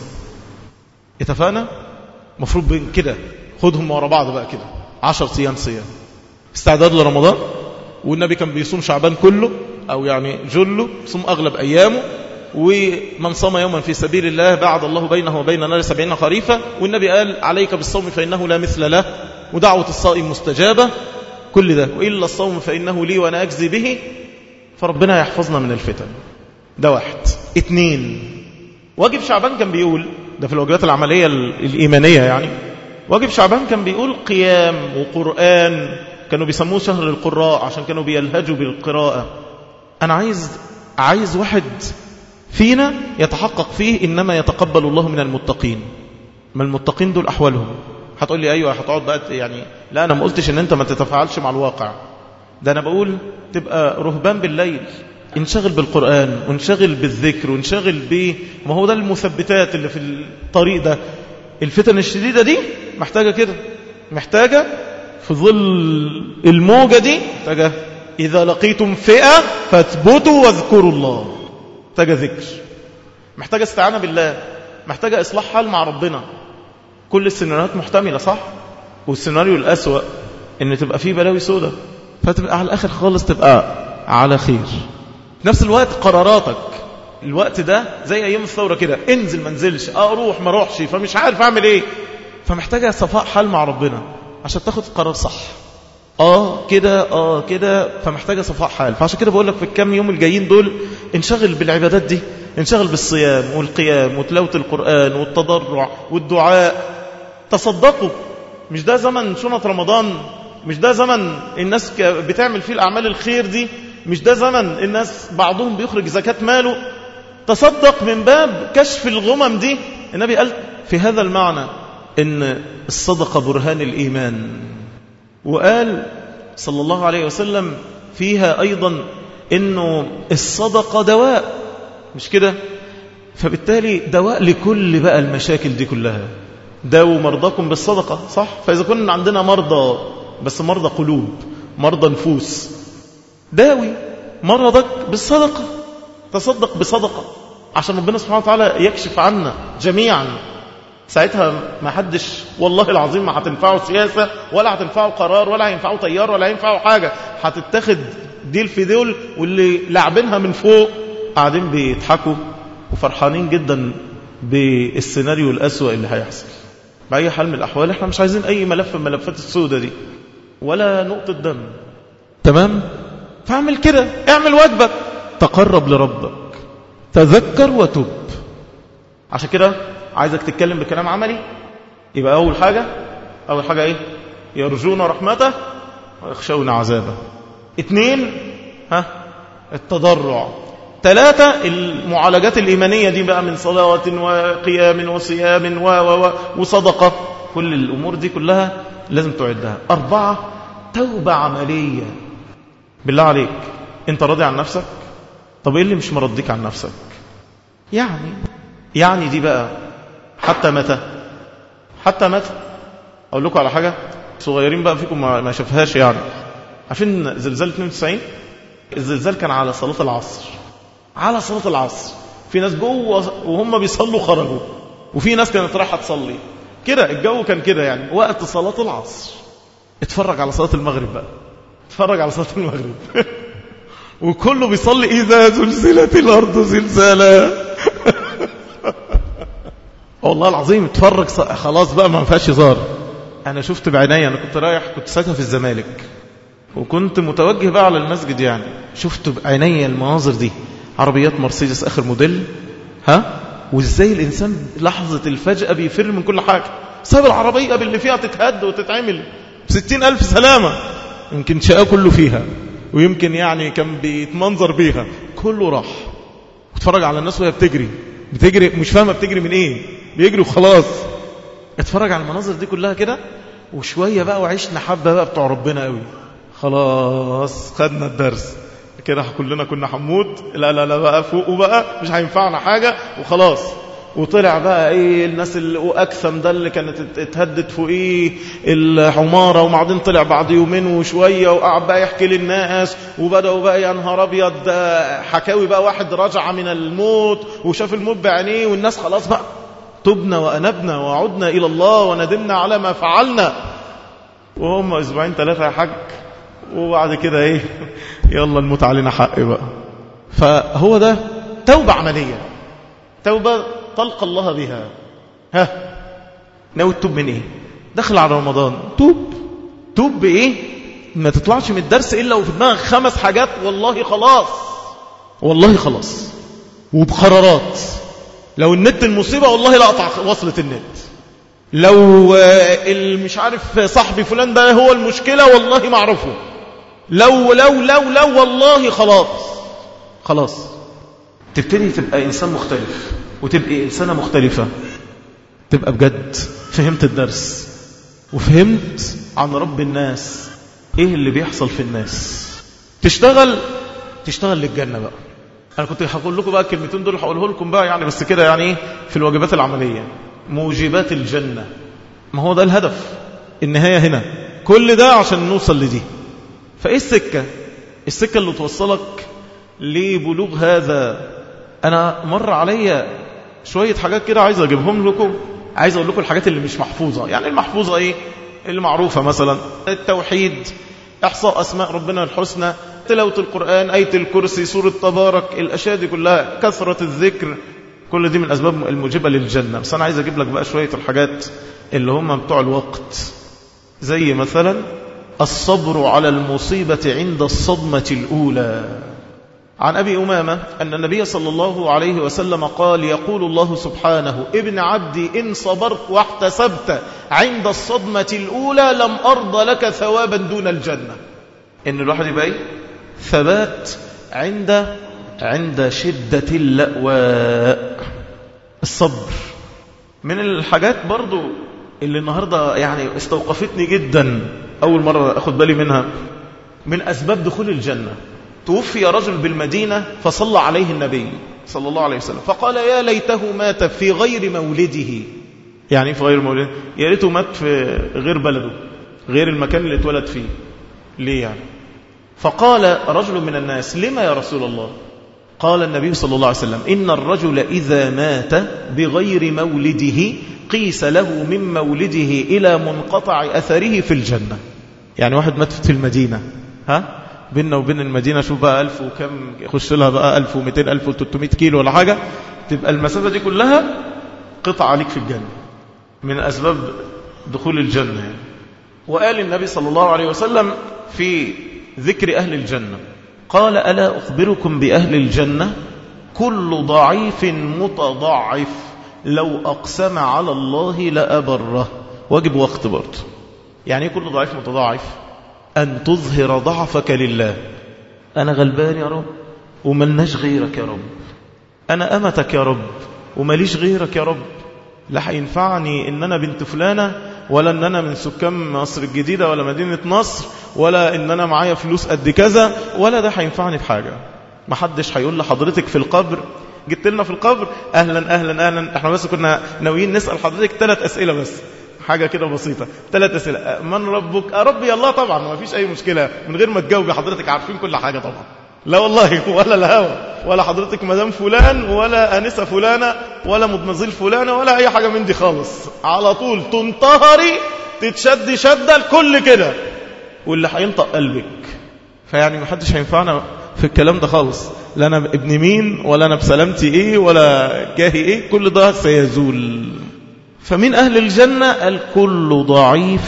اتفقنا مفروض بين كده خدهم ورا بعض بقى كده عشر ايام صيام استعداد لرمضان والنبي كان بيصوم شعبان كله او يعني جله صوم اغلب ايامه ومن صام يوما في سبيل الله بعد الله بينه وبين نار سبعين خريفا والنبي قال عليك بالصوم فإنه لا مثل له ودعوة الصائم مستجابة كل ده وإلا الصوم فإنه لي وأنا أجزي به فربنا يحفظنا من الفتن ده واحد اتنين واجب شعبان كان بيقول ده في الواجبات العملية الإيمانية يعني واجب شعبان كان بيقول قيام وقرآن كانوا بيسموه شهر القراء عشان كانوا بيلهجوا بالقراءة أنا عايز عايز واحد فينا يتحقق فيه إنما يتقبل الله من المتقين ما المتقين دول أحوالهم هتقول لي أيوة هتقعد بقى يعني لا أنا ما قلتش إن أنت ما تتفاعلش مع الواقع ده أنا بقول تبقى رهبان بالليل انشغل بالقرآن وانشغل بالذكر وانشغل ب ما هو ده المثبتات اللي في الطريق ده الفتن الشديدة دي محتاجة كده محتاجة في ظل الموجة دي محتاجة إذا لقيتم فئة فاثبتوا واذكروا الله محتاجة ذكر محتاجة استعانة بالله محتاجة إصلاح حال مع ربنا كل السيناريوهات محتملة صح والسيناريو الأسوأ إن تبقى فيه بلاوي سودة فتبقى على الآخر خالص تبقى على خير في نفس الوقت قراراتك الوقت ده زي أيام الثورة كده انزل ما انزلش أروح ما اروحش فمش عارف أعمل إيه فمحتاجة صفاء حال مع ربنا عشان تاخد قرار صح اه كده اه كده فمحتاجة صفاء حال فعشان كده بقول لك في الكام يوم الجايين دول انشغل بالعبادات دي انشغل بالصيام والقيام وتلاوة القرآن والتضرع والدعاء تصدقوا مش ده زمن شنط رمضان مش ده زمن الناس بتعمل فيه الأعمال الخير دي مش ده زمن الناس بعضهم بيخرج زكاة ماله تصدق من باب كشف الغمم دي النبي قال في هذا المعنى ان الصدقة برهان الإيمان وقال صلى الله عليه وسلم فيها أيضا أنه الصدقة دواء مش كده فبالتالي دواء لكل بقى المشاكل دي كلها داووا مرضاكم بالصدقة صح فإذا كنا عندنا مرضى بس مرضى قلوب مرضى نفوس داوي مرضك بالصدقة تصدق بصدقة عشان ربنا سبحانه وتعالى يكشف عنا جميعا ساعتها ما حدش والله العظيم ما هتنفعه سياسة ولا هتنفعه قرار ولا هينفعه طيار ولا هينفعه حاجة هتتخذ ديل في دول واللي لاعبينها من فوق قاعدين بيضحكوا وفرحانين جدا بالسيناريو الأسوأ اللي هيحصل بأي حال من الأحوال احنا مش عايزين أي ملف من ملفات السودة دي ولا نقطة دم تمام فاعمل كده اعمل واجبك تقرب لربك تذكر وتب عشان كده عايزك تتكلم بكلام عملي يبقى أول حاجة أول حاجة إيه يرجون رحمته ويخشون عذابه اثنين ها التضرع ثلاثة المعالجات الإيمانية دي بقى من صلاة وقيام وصيام و و و وصدقة كل الأمور دي كلها لازم تعدها أربعة توبة عملية بالله عليك أنت راضي عن نفسك طب إيه اللي مش مرضيك عن نفسك يعني يعني دي بقى حتى متى حتى متى أقول لكم على حاجة صغيرين بقى فيكم ما شافهاش يعني عارفين زلزال 92 الزلزال كان على صلاة العصر على صلاة العصر في ناس جوه وهم بيصلوا خرجوا وفي ناس كانت رايحة تصلي كده الجو كان كده يعني وقت صلاة العصر اتفرج على صلاة المغرب بقى اتفرج على صلاة المغرب وكله بيصلي إذا زلزلت الأرض زلزالا والله العظيم اتفرج خلاص بقى ما فيهاش هزار انا شفت بعيني انا كنت رايح كنت ساكن في الزمالك وكنت متوجه بقى على المسجد يعني شفت بعيني المناظر دي عربيات مرسيدس اخر موديل ها وازاي الانسان لحظة الفجأة بيفر من كل حاجة ساب العربية باللي فيها تتهد وتتعمل بستين ألف سلامة يمكن شقاه كله فيها ويمكن يعني كان بيتمنظر بيها كله راح اتفرج على الناس وهي بتجري بتجري مش فاهمة بتجري من ايه بيجري وخلاص اتفرج على المناظر دي كلها كده وشوية بقى وعشنا حبة بقى بتوع ربنا قوي خلاص خدنا الدرس كده كلنا كنا حمود لا لا لا بقى فوقه بقى مش هينفعنا حاجة وخلاص وطلع بقى ايه الناس اللي واكثم ده اللي كانت اتهدد فوقيه الحمارة وبعدين طلع بعد يومين وشوية وقعد بقى يحكي للناس وبدأوا بقى يا نهار ابيض حكاوي بقى واحد رجع من الموت وشاف الموت بعينيه والناس خلاص بقى تبنا وأنبنا وعدنا إلى الله وندمنا على ما فعلنا وهم أسبوعين ثلاثة يا حاج وبعد كده إيه يلا الموت علينا حق بقى فهو ده توبة عملية توبة تلقى الله بها ها ناوي تتوب من إيه دخل على رمضان توب توب بإيه ما تطلعش من الدرس إلا وفي دماغك خمس حاجات والله خلاص والله خلاص وبقرارات لو النت المصيبة والله لا أقطع وصلة النت لو مش عارف صاحبي فلان ده هو المشكلة والله ما أعرفه لو لو لو لو والله خلاص خلاص تبتدي تبقى إنسان مختلف وتبقى إنسانة مختلفة تبقى بجد فهمت الدرس وفهمت عن رب الناس إيه اللي بيحصل في الناس تشتغل تشتغل للجنة بقى أنا كنت هقول لكم بقى الكلمتين دول هقوله لكم بقى يعني بس كده يعني إيه في الواجبات العملية موجبات الجنة ما هو ده الهدف النهاية هنا كل ده عشان نوصل لدي فإيه السكة السكة اللي توصلك لبلوغ هذا أنا مر عليا شوية حاجات كده عايز أجيبهم لكم عايز أقول لكم الحاجات اللي مش محفوظة يعني المحفوظة إيه اللي معروفة مثلا التوحيد إحصاء أسماء ربنا الحسنى تلاوة القرآن آية الكرسي سورة تبارك الأشياء دي كلها كثرة الذكر كل دي من الأسباب الموجبة للجنة بس أنا عايز أجيب لك بقى شوية الحاجات اللي هم بتوع الوقت زي مثلا الصبر على المصيبة عند الصدمة الأولى عن أبي أمامة أن النبي صلى الله عليه وسلم قال يقول الله سبحانه ابن عبدي إن صبرت واحتسبت عند الصدمة الأولى لم أرضى لك ثوابا دون الجنة إن الواحد يبقى إيه؟ ثبات عند عند شدة اللأواء الصبر من الحاجات برضو اللي النهاردة يعني استوقفتني جدا أول مرة أخذ بالي منها من أسباب دخول الجنة توفي رجل بالمدينة فصلى عليه النبي صلى الله عليه وسلم فقال يا ليته مات في غير مولده يعني في غير مولده يا ليته مات في غير بلده غير المكان اللي اتولد فيه ليه يعني فقال رجل من الناس لما يا رسول الله قال النبي صلى الله عليه وسلم إن الرجل إذا مات بغير مولده قيس له من مولده إلى منقطع أثره في الجنة يعني واحد مات في المدينة ها بيننا وبين المدينة شوف بقى ألف وكم يخش لها بقى ألف ومئتين ألف وتلتمائة كيلو ولا حاجة تبقى المسافة دي كلها قطع عليك في الجنة من أسباب دخول الجنة يعني. وقال النبي صلى الله عليه وسلم في ذكر أهل الجنة قال ألا أخبركم بأهل الجنة كل ضعيف متضعف لو أقسم على الله لأبره واجب وقت برضه يعني كل ضعيف متضاعف أن تظهر ضعفك لله أنا غلبان يا رب وملناش غيرك يا رب أنا أمتك يا رب ومليش غيرك يا رب لا هينفعني إن أنا بنت فلانة ولا إن أنا من سكان مصر الجديدة ولا مدينة نصر ولا إن أنا معايا فلوس قد كذا ولا ده هينفعني بحاجة ما حدش هيقول لحضرتك في القبر جبت لنا في القبر أهلا أهلا أهلا احنا بس كنا ناويين نسأل حضرتك ثلاث أسئلة بس حاجة كده بسيطة ثلاث أسئلة من ربك ربي الله طبعا ما فيش أي مشكلة من غير ما تجاوبي حضرتك عارفين كل حاجة طبعا لا والله ولا الهوى ولا حضرتك مدام فلان ولا أنسة فلانة ولا مدمزيل فلانة ولا أي حاجة من دي خالص على طول تنطهري تتشد شدة الكل كده واللي هينطق قلبك فيعني ما حدش هينفعنا في الكلام ده خالص لا أنا ابن مين ولا أنا بسلامتي إيه ولا جاهي إيه كل ده سيزول فمن أهل الجنة الكل ضعيف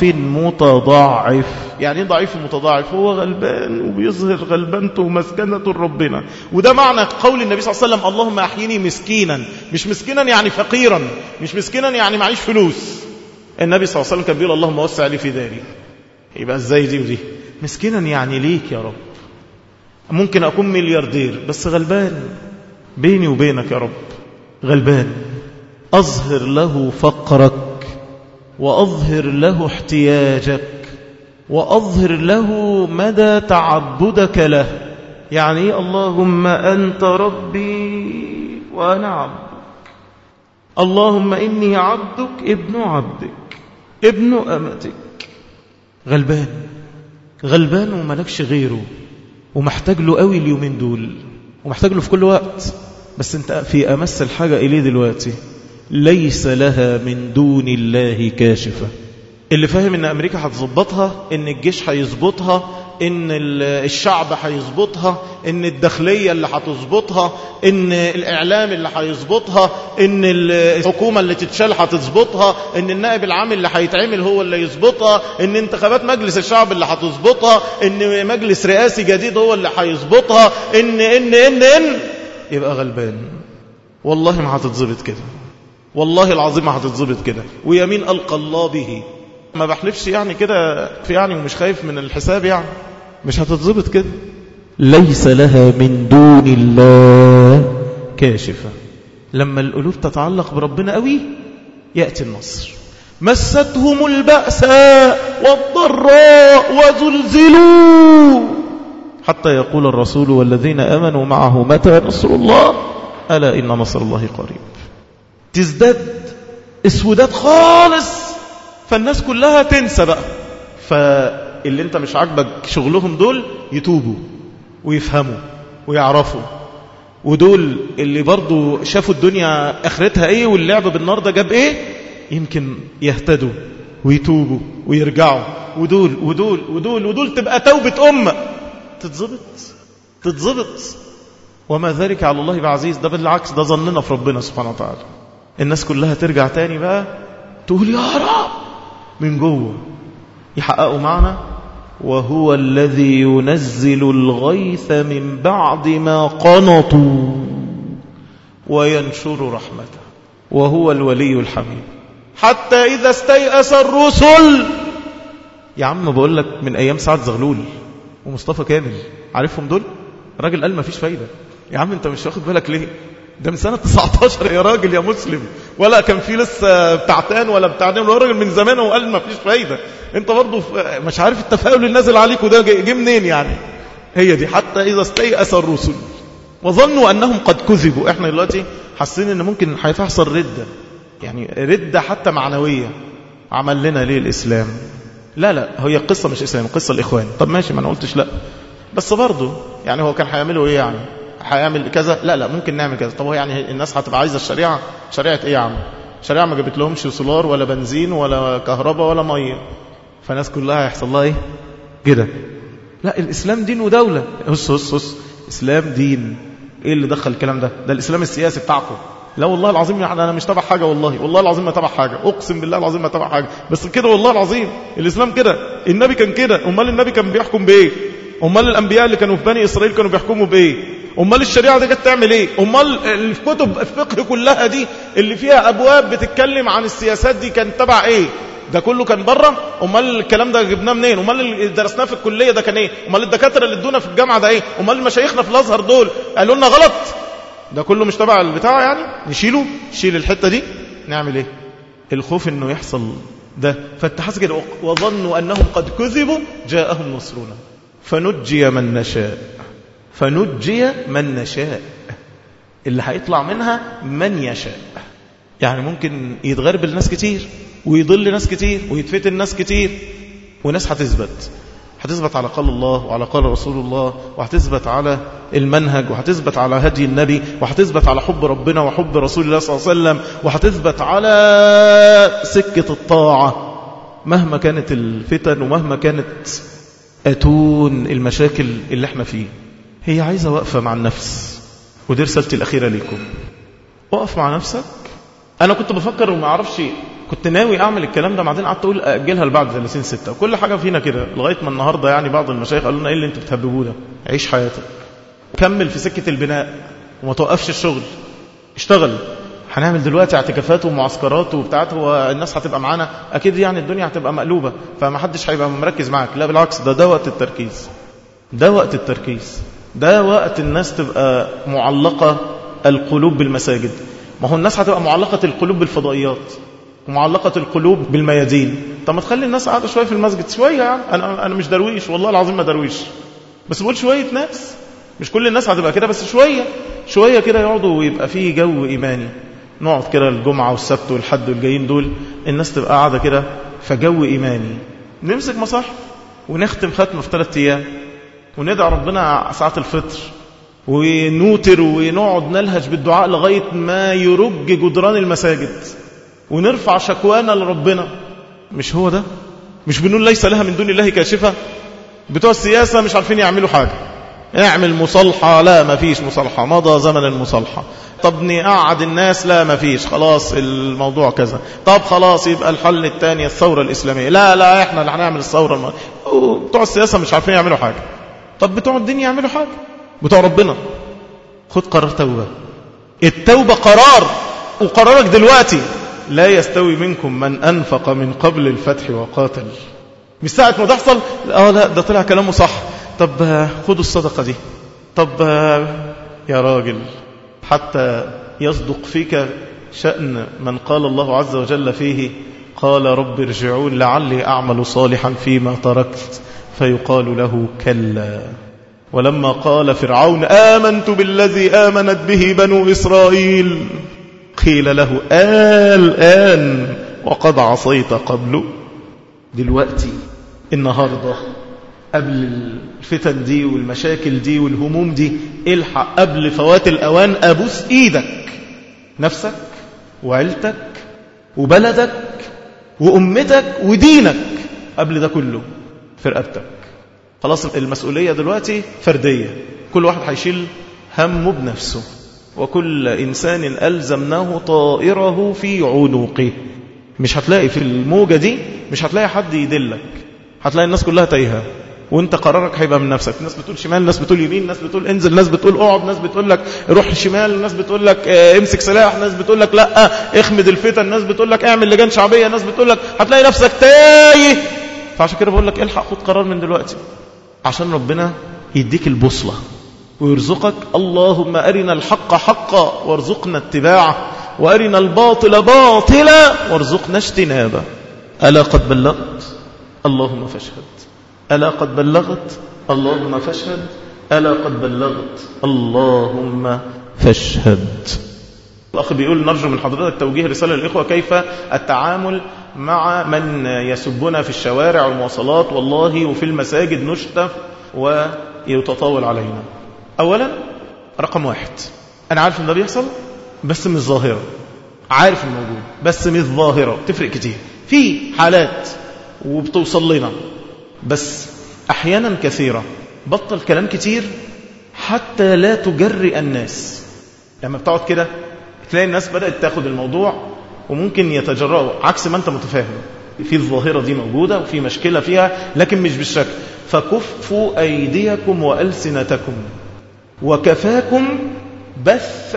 متضاعف يعني ايه ضعيف متضاعف هو غلبان وبيظهر غلبانته ومسكنته ربنا وده معنى قول النبي صلى الله عليه وسلم اللهم أحيني مسكينا مش مسكينا يعني فقيرا مش مسكينا يعني معيش فلوس النبي صلى الله عليه وسلم كان بيقول اللهم وسع لي في داري يبقى ازاي دي ودي مسكينا يعني ليك يا رب ممكن أكون ملياردير بس غلبان بيني وبينك يا رب غلبان أظهر له فقرك وأظهر له احتياجك وأظهر له مدى تعبدك له يعني اللهم أنت ربي وأنا عبدك اللهم إني عبدك ابن عبدك ابن أمتك غلبان غلبان وملكش غيره ومحتاج له قوي اليومين دول ومحتاج له في كل وقت بس انت في أمس الحاجة إليه دلوقتي ليس لها من دون الله كاشفة اللي فاهم ان امريكا هتظبطها ان الجيش هيظبطها ان الشعب هيظبطها ان الداخليه اللي هتظبطها ان الاعلام اللي هيظبطها ان الحكومه اللي تتشال هتظبطها ان النائب العام اللي هيتعمل هو اللي يظبطها ان انتخابات مجلس الشعب اللي هتظبطها ان مجلس رئاسي جديد هو اللي هيظبطها ان ان ان ان يبقى غلبان والله ما هتتظبط كده والله العظيم ما هتتظبط كده ويمين القى الله به ما بحلفش يعني كده في يعني ومش خايف من الحساب يعني مش هتتظبط كده ليس لها من دون الله كاشفة لما القلوب تتعلق بربنا قوي يأتي النصر مستهم البأساء والضراء وزلزلوا حتى يقول الرسول والذين أمنوا معه متى نصر الله ألا إن نصر الله قريب تزداد اسودات خالص فالناس كلها تنسى بقى فاللي انت مش عاجبك شغلهم دول يتوبوا ويفهموا ويعرفوا ودول اللي برضو شافوا الدنيا اخرتها ايه واللعب بالنار ده جاب ايه يمكن يهتدوا ويتوبوا ويرجعوا ودول ودول ودول ودول تبقى توبة أمة تتظبط تتظبط وما ذلك على الله بعزيز ده بالعكس ده ظننا في ربنا سبحانه وتعالى الناس كلها ترجع تاني بقى تقول يا رب من جوه يحققوا معنا وهو الذي ينزل الغيث من بعد ما قنطوا وينشر رحمته وهو الولي الحميد حتى إذا استيأس الرسل يا عم بقول لك من أيام سعد زغلول ومصطفى كامل عارفهم دول راجل قال ما فيش فايدة يا عم انت مش واخد بالك ليه ده من سنة 19 يا راجل يا مسلم ولا كان في لسه بتاعتان ولا بتاعتين ولا راجل من زمان وقال ما فيش فايدة انت برضه مش عارف التفاؤل اللي نازل عليك وده جه منين يعني هي دي حتى إذا استيأس الرسل وظنوا أنهم قد كذبوا احنا دلوقتي حاسين ان ممكن هيحصل ردة يعني ردة حتى معنوية عمل لنا ليه الإسلام لا لا هي قصة مش إسلام قصة الإخوان طب ماشي ما أنا قلتش لا بس برضه يعني هو كان هيعملوا إيه يعني هيعمل كذا لا لا ممكن نعمل كذا طب هو يعني الناس هتبقى عايزة الشريعة شريعة إيه يا عم شريعة ما جابت لهمش سولار ولا بنزين ولا كهرباء ولا مية فالناس كلها هيحصل لها إيه كده لا الإسلام دين ودولة هس هس هس إسلام دين إيه اللي دخل الكلام ده ده الإسلام السياسي بتاعكم لا والله العظيم يعني أنا مش تبع حاجة والله والله العظيم ما تبع حاجة أقسم بالله العظيم ما تبع حاجة بس كده والله العظيم الإسلام كده النبي كان كده أمال النبي كان بيحكم بإيه أمال الأنبياء اللي كانوا في بني إسرائيل كانوا بيحكموا بإيه أمال الشريعة دي كانت تعمل إيه أمال الكتب الفقه كلها دي اللي فيها أبواب بتتكلم عن السياسات دي كان تبع إيه ده كله كان بره امال الكلام ده جبناه منين امال اللي درسناه في الكليه ده كان ايه امال الدكاتره اللي ادونا في الجامعه ده ايه امال مشايخنا في الازهر دول قالوا لنا غلط ده كله مش تبع البتاع يعني نشيله نشيل الحته دي نعمل ايه الخوف انه يحصل ده فاتحس كده وظنوا انهم قد كذبوا جاءهم نصرنا فنجي من نشاء فنجي من نشاء اللي هيطلع منها من يشاء يعني ممكن يتغرب الناس كتير ويضل ناس كتير ويتفتن ناس كتير وناس هتثبت هتثبت على قال الله وعلى قال رسول الله وهتثبت على المنهج وهتثبت على هدي النبي وهتثبت على حب ربنا وحب رسول الله صلى الله عليه وسلم وهتثبت على سكة الطاعة مهما كانت الفتن ومهما كانت أتون المشاكل اللي احنا فيه هي عايزة وقفة مع النفس ودي رسالتي الأخيرة لكم وقف مع نفسك أنا كنت بفكر وما أعرفش كنت ناوي أعمل الكلام ده بعدين قعدت أقول أجلها لبعد 30 ستة وكل حاجة فينا كده لغاية ما النهاردة يعني بعض المشايخ قالوا لنا إيه اللي أنتوا بتهببوه ده عيش حياتك كمل في سكة البناء وما توقفش الشغل اشتغل هنعمل دلوقتي اعتكافات ومعسكرات وبتاعت هو الناس هتبقى معانا اكيد يعني الدنيا هتبقى مقلوبه فما حدش هيبقى مركز معاك لا بالعكس ده ده وقت التركيز ده وقت التركيز ده وقت الناس تبقى معلقه القلوب بالمساجد ما هو الناس هتبقى معلقة القلوب بالفضائيات ومعلقة القلوب بالميادين طب ما تخلي الناس قاعدة شوية في المسجد شوية يعني أنا, أنا مش درويش والله العظيم ما درويش بس بقول شوية ناس مش كل الناس هتبقى كده بس شوية شوية كده يقعدوا ويبقى فيه جو إيماني نقعد كده الجمعة والسبت والحد والجايين دول الناس تبقى قاعدة كده فجو إيماني نمسك مصاحف ونختم ختمة في ثلاثة أيام وندعي ربنا ساعة الفطر ونوتر ونقعد نلهج بالدعاء لغاية ما يرج جدران المساجد ونرفع شكوانا لربنا مش هو ده مش بنقول ليس لها من دون الله كاشفة بتوع السياسة مش عارفين يعملوا حاجة اعمل مصالحة لا ما فيش مصالحة مضى زمن المصالحة طب نقعد الناس لا ما فيش خلاص الموضوع كذا طب خلاص يبقى الحل الثاني الثورة الإسلامية لا لا احنا اللي هنعمل الثورة الم... بتوع السياسة مش عارفين يعملوا حاجة طب بتوع الدنيا يعملوا حاجة بتوع ربنا خد قرار توبة التوبة قرار وقرارك دلوقتي لا يستوي منكم من أنفق من قبل الفتح وقاتل مش ساعة ما تحصل اه لا ده طلع كلامه صح طب خدوا الصدقة دي طب يا راجل حتى يصدق فيك شأن من قال الله عز وجل فيه قال رب ارجعون لعلي أعمل صالحا فيما تركت فيقال له كلا ولما قال فرعون آمنت بالذي آمنت به بنو إسرائيل قيل له الآن وقد عصيت قبل دلوقتي النهاردة قبل الفتن دي والمشاكل دي والهموم دي الحق قبل فوات الأوان أبوس إيدك نفسك وعيلتك وبلدك وأمتك ودينك قبل ده كله في رقبتك خلاص المسؤولية دلوقتي فردية كل واحد هيشيل همه بنفسه وكل إنسان ألزمناه طائره في عنقه مش هتلاقي في الموجة دي مش هتلاقي حد يدلك هتلاقي الناس كلها تايهة وانت قرارك هيبقى من نفسك ناس بتقول شمال ناس بتقول يمين ناس بتقول انزل ناس بتقول اقعد ناس بتقول لك روح شمال ناس بتقول لك اه امسك سلاح ناس بتقول لك لا اخمد الفتن ناس بتقول لك اعمل لجان شعبية ناس بتقول لك هتلاقي نفسك تايه فعشان كده بقول لك الحق خد قرار من دلوقتي عشان ربنا يديك البوصلة ويرزقك اللهم أرنا الحق حقا وارزقنا اتباعه وأرنا الباطل باطلا وارزقنا اجتنابه ألا قد بلغت اللهم فاشهد ألا قد بلغت اللهم فاشهد ألا قد بلغت اللهم فاشهد الأخ بيقول نرجو من حضرتك توجيه رسالة للإخوة كيف التعامل مع من يسبنا في الشوارع والمواصلات والله وفي المساجد نشتف ويتطاول علينا أولا رقم واحد أنا عارف أن ده بيحصل بس مش ظاهرة عارف الموجود بس مش ظاهرة تفرق كتير في حالات وبتوصل لنا بس أحيانا كثيرة بطل كلام كتير حتى لا تجرئ الناس لما بتقعد كده تلاقي الناس بدأت تاخد الموضوع وممكن يتجرأوا عكس ما أنت متفاهم في الظاهرة دي موجودة وفي مشكلة فيها لكن مش بالشكل فكفوا أيديكم وألسنتكم وكفاكم بث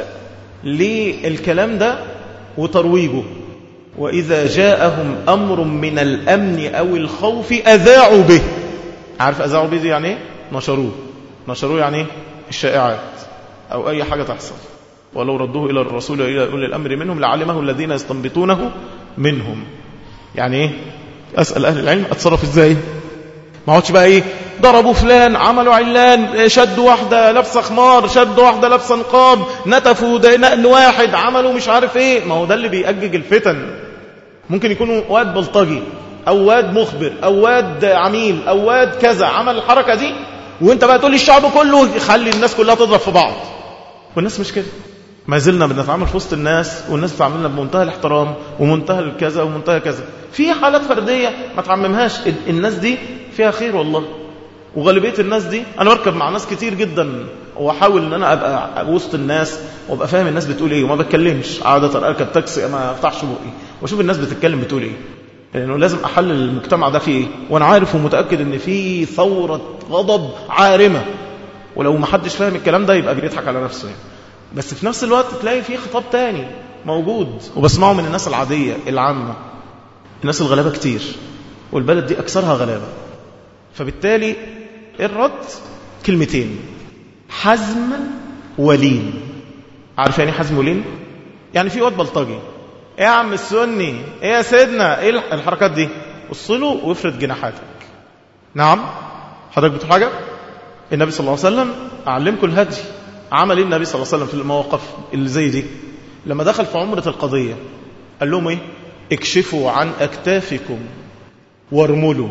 للكلام ده وترويجه وإذا جاءهم أمر من الأمن أو الخوف أذاعوا به عارف أذاعوا به دي يعني ايه؟ نشروه نشروه يعني ايه؟ الشائعات أو أي حاجة تحصل ولو ردوه إلى الرسول إلى أولي الأمر منهم لعلمه الذين يستنبطونه منهم يعني ايه أسأل أهل العلم أتصرف إزاي ما هوش بقى ايه ضربوا فلان عملوا علان شدوا واحدة لابسة خمار شدوا واحدة لابسة نقاب نتفوا نقل واحد عملوا مش عارف ايه ما هو ده اللي بيأجج الفتن ممكن يكونوا واد بلطجي او واد مخبر او واد عميل او واد كذا عمل الحركة دي وانت بقى تقول الشعب كله يخلي الناس كلها تضرب في بعض والناس مش كده ما زلنا بنتعامل في وسط الناس والناس بتعاملنا بمنتهى الاحترام ومنتهى الكذا ومنتهى كذا في حالات فردية ما تعممهاش الناس دي فيها خير والله وغالبية الناس دي أنا بركب مع ناس كتير جدا وأحاول أن أنا أبقى وسط الناس وأبقى فاهم الناس بتقول إيه وما بتكلمش عادة أركب تاكسي ما أفتحش بقي وأشوف الناس بتتكلم بتقول إيه لأنه لازم أحلل المجتمع ده فيه إيه وأنا عارف ومتأكد أن في ثورة غضب عارمة ولو ما حدش فاهم الكلام ده يبقى بيضحك على نفسه يعني. بس في نفس الوقت تلاقي فيه خطاب تاني موجود وبسمعه من الناس العادية العامة الناس الغلابة كتير والبلد دي أكثرها غلابة فبالتالي الرد كلمتين حزم ولين عارف يعني حزم ولين يعني في واد بلطجي ايه يا عم السني ايه يا سيدنا ايه الحركات دي وصله وافرد جناحاتك نعم حضرتك بتقول حاجه النبي صلى الله عليه وسلم علمكم الهدي عمل ايه النبي صلى الله عليه وسلم في المواقف اللي زي دي لما دخل في عمره القضيه قال لهم ايه اكشفوا عن اكتافكم وارملوا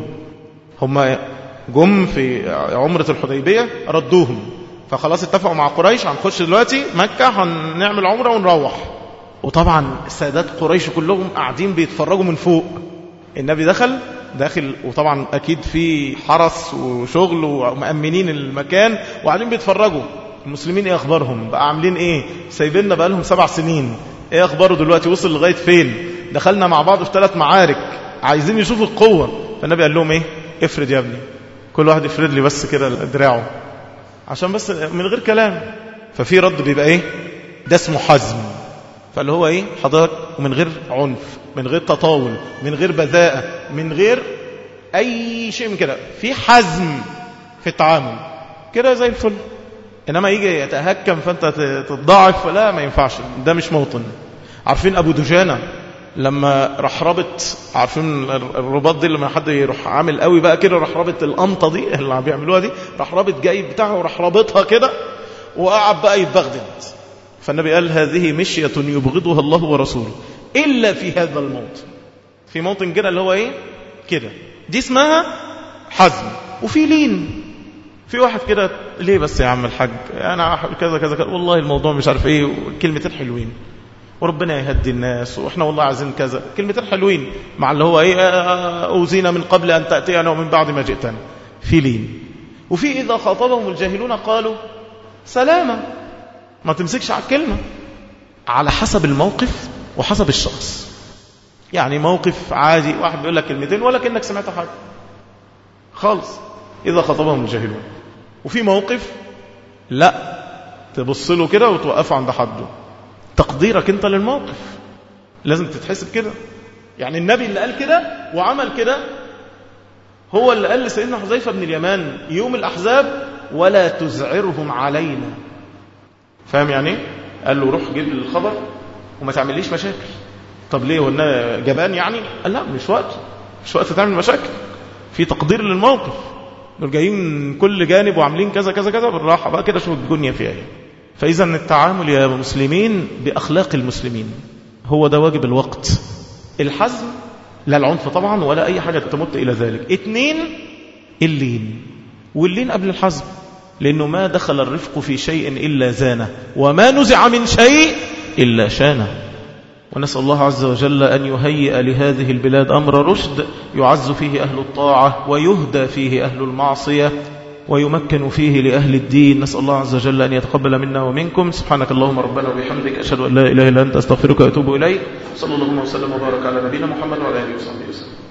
هم جم في عمرة الحديبية ردوهم فخلاص اتفقوا مع قريش هنخش دلوقتي مكة هنعمل عمرة ونروح وطبعا سادات قريش كلهم قاعدين بيتفرجوا من فوق النبي دخل داخل وطبعا اكيد في حرس وشغل ومأمنين المكان وقاعدين بيتفرجوا المسلمين ايه اخبارهم بقى عاملين ايه سايبيننا بقى لهم سبع سنين ايه اخباره دلوقتي وصل لغايه فين دخلنا مع بعض في ثلاث معارك عايزين يشوفوا القوه فالنبي قال لهم ايه افرد يا ابني كل واحد يفرد لي بس كده دراعه عشان بس من غير كلام ففي رد بيبقى ايه ده اسمه حزم فاللي هو ايه حضرتك ومن غير عنف من غير تطاول من غير بذاءة من غير اي شيء من كده في حزم في التعامل كده زي الفل انما يجي يتهكم فانت تتضاعف لا ما ينفعش ده مش موطن عارفين ابو دجانه لما راح رابط عارفين الرباط دي لما حد يروح عامل قوي بقى كده راح رابط القمطه دي اللي بيعملوها دي راح رابط جايب بتاعه وراح رابطها كده وقعد بقى يتبغدد فالنبي قال هذه مشية يبغضها الله ورسوله إلا في هذا الموطن في موطن كده اللي هو إيه كده دي اسمها حزم وفي لين في واحد كده ليه بس يا عم الحاج انا كذا كذا كذا والله الموضوع مش عارف ايه كلمتين حلوين وربنا يهدي الناس واحنا والله عايزين كذا كلمتين حلوين مع اللي هو ايه اوزينا من قبل ان تاتينا ومن بعد ما جئتنا في لين وفي اذا خاطبهم الجاهلون قالوا سلاما ما تمسكش على الكلمه على حسب الموقف وحسب الشخص يعني موقف عادي واحد بيقول لك كلمتين ولا كانك سمعت حاجه خالص اذا خاطبهم الجاهلون وفي موقف لا تبص له كده وتوقفه عند حده تقديرك انت للموقف لازم تتحسب كده يعني النبي اللي قال كده وعمل كده هو اللي قال لسيدنا حذيفة بن اليمان يوم الأحزاب ولا تزعرهم علينا فاهم يعني ايه؟ قال له روح جيب الخبر وما تعمليش مشاكل طب ليه وانا جبان يعني قال لا مش وقت مش وقت تعمل مشاكل في تقدير للموقف دول جايين من كل جانب وعاملين كذا كذا كذا بالراحة بقى كده شوف الدنيا فيها ايه فإذا التعامل يا مسلمين بأخلاق المسلمين هو ده واجب الوقت الحزم لا العنف طبعا ولا أي حاجة تمت إلى ذلك اتنين اللين واللين قبل الحزم لأنه ما دخل الرفق في شيء إلا زانه وما نزع من شيء إلا شانه ونسأل الله عز وجل أن يهيئ لهذه البلاد أمر رشد يعز فيه أهل الطاعة ويهدى فيه أهل المعصية ويمكن فيه لأهل الدين نسأل الله عز وجل أن يتقبل منا ومنكم سبحانك اللهم ربنا وبحمدك أشهد أن لا إله إلا أنت أستغفرك وأتوب إليك صلى الله وسلم وبارك على نبينا محمد وعلى آله وصحبه وسلم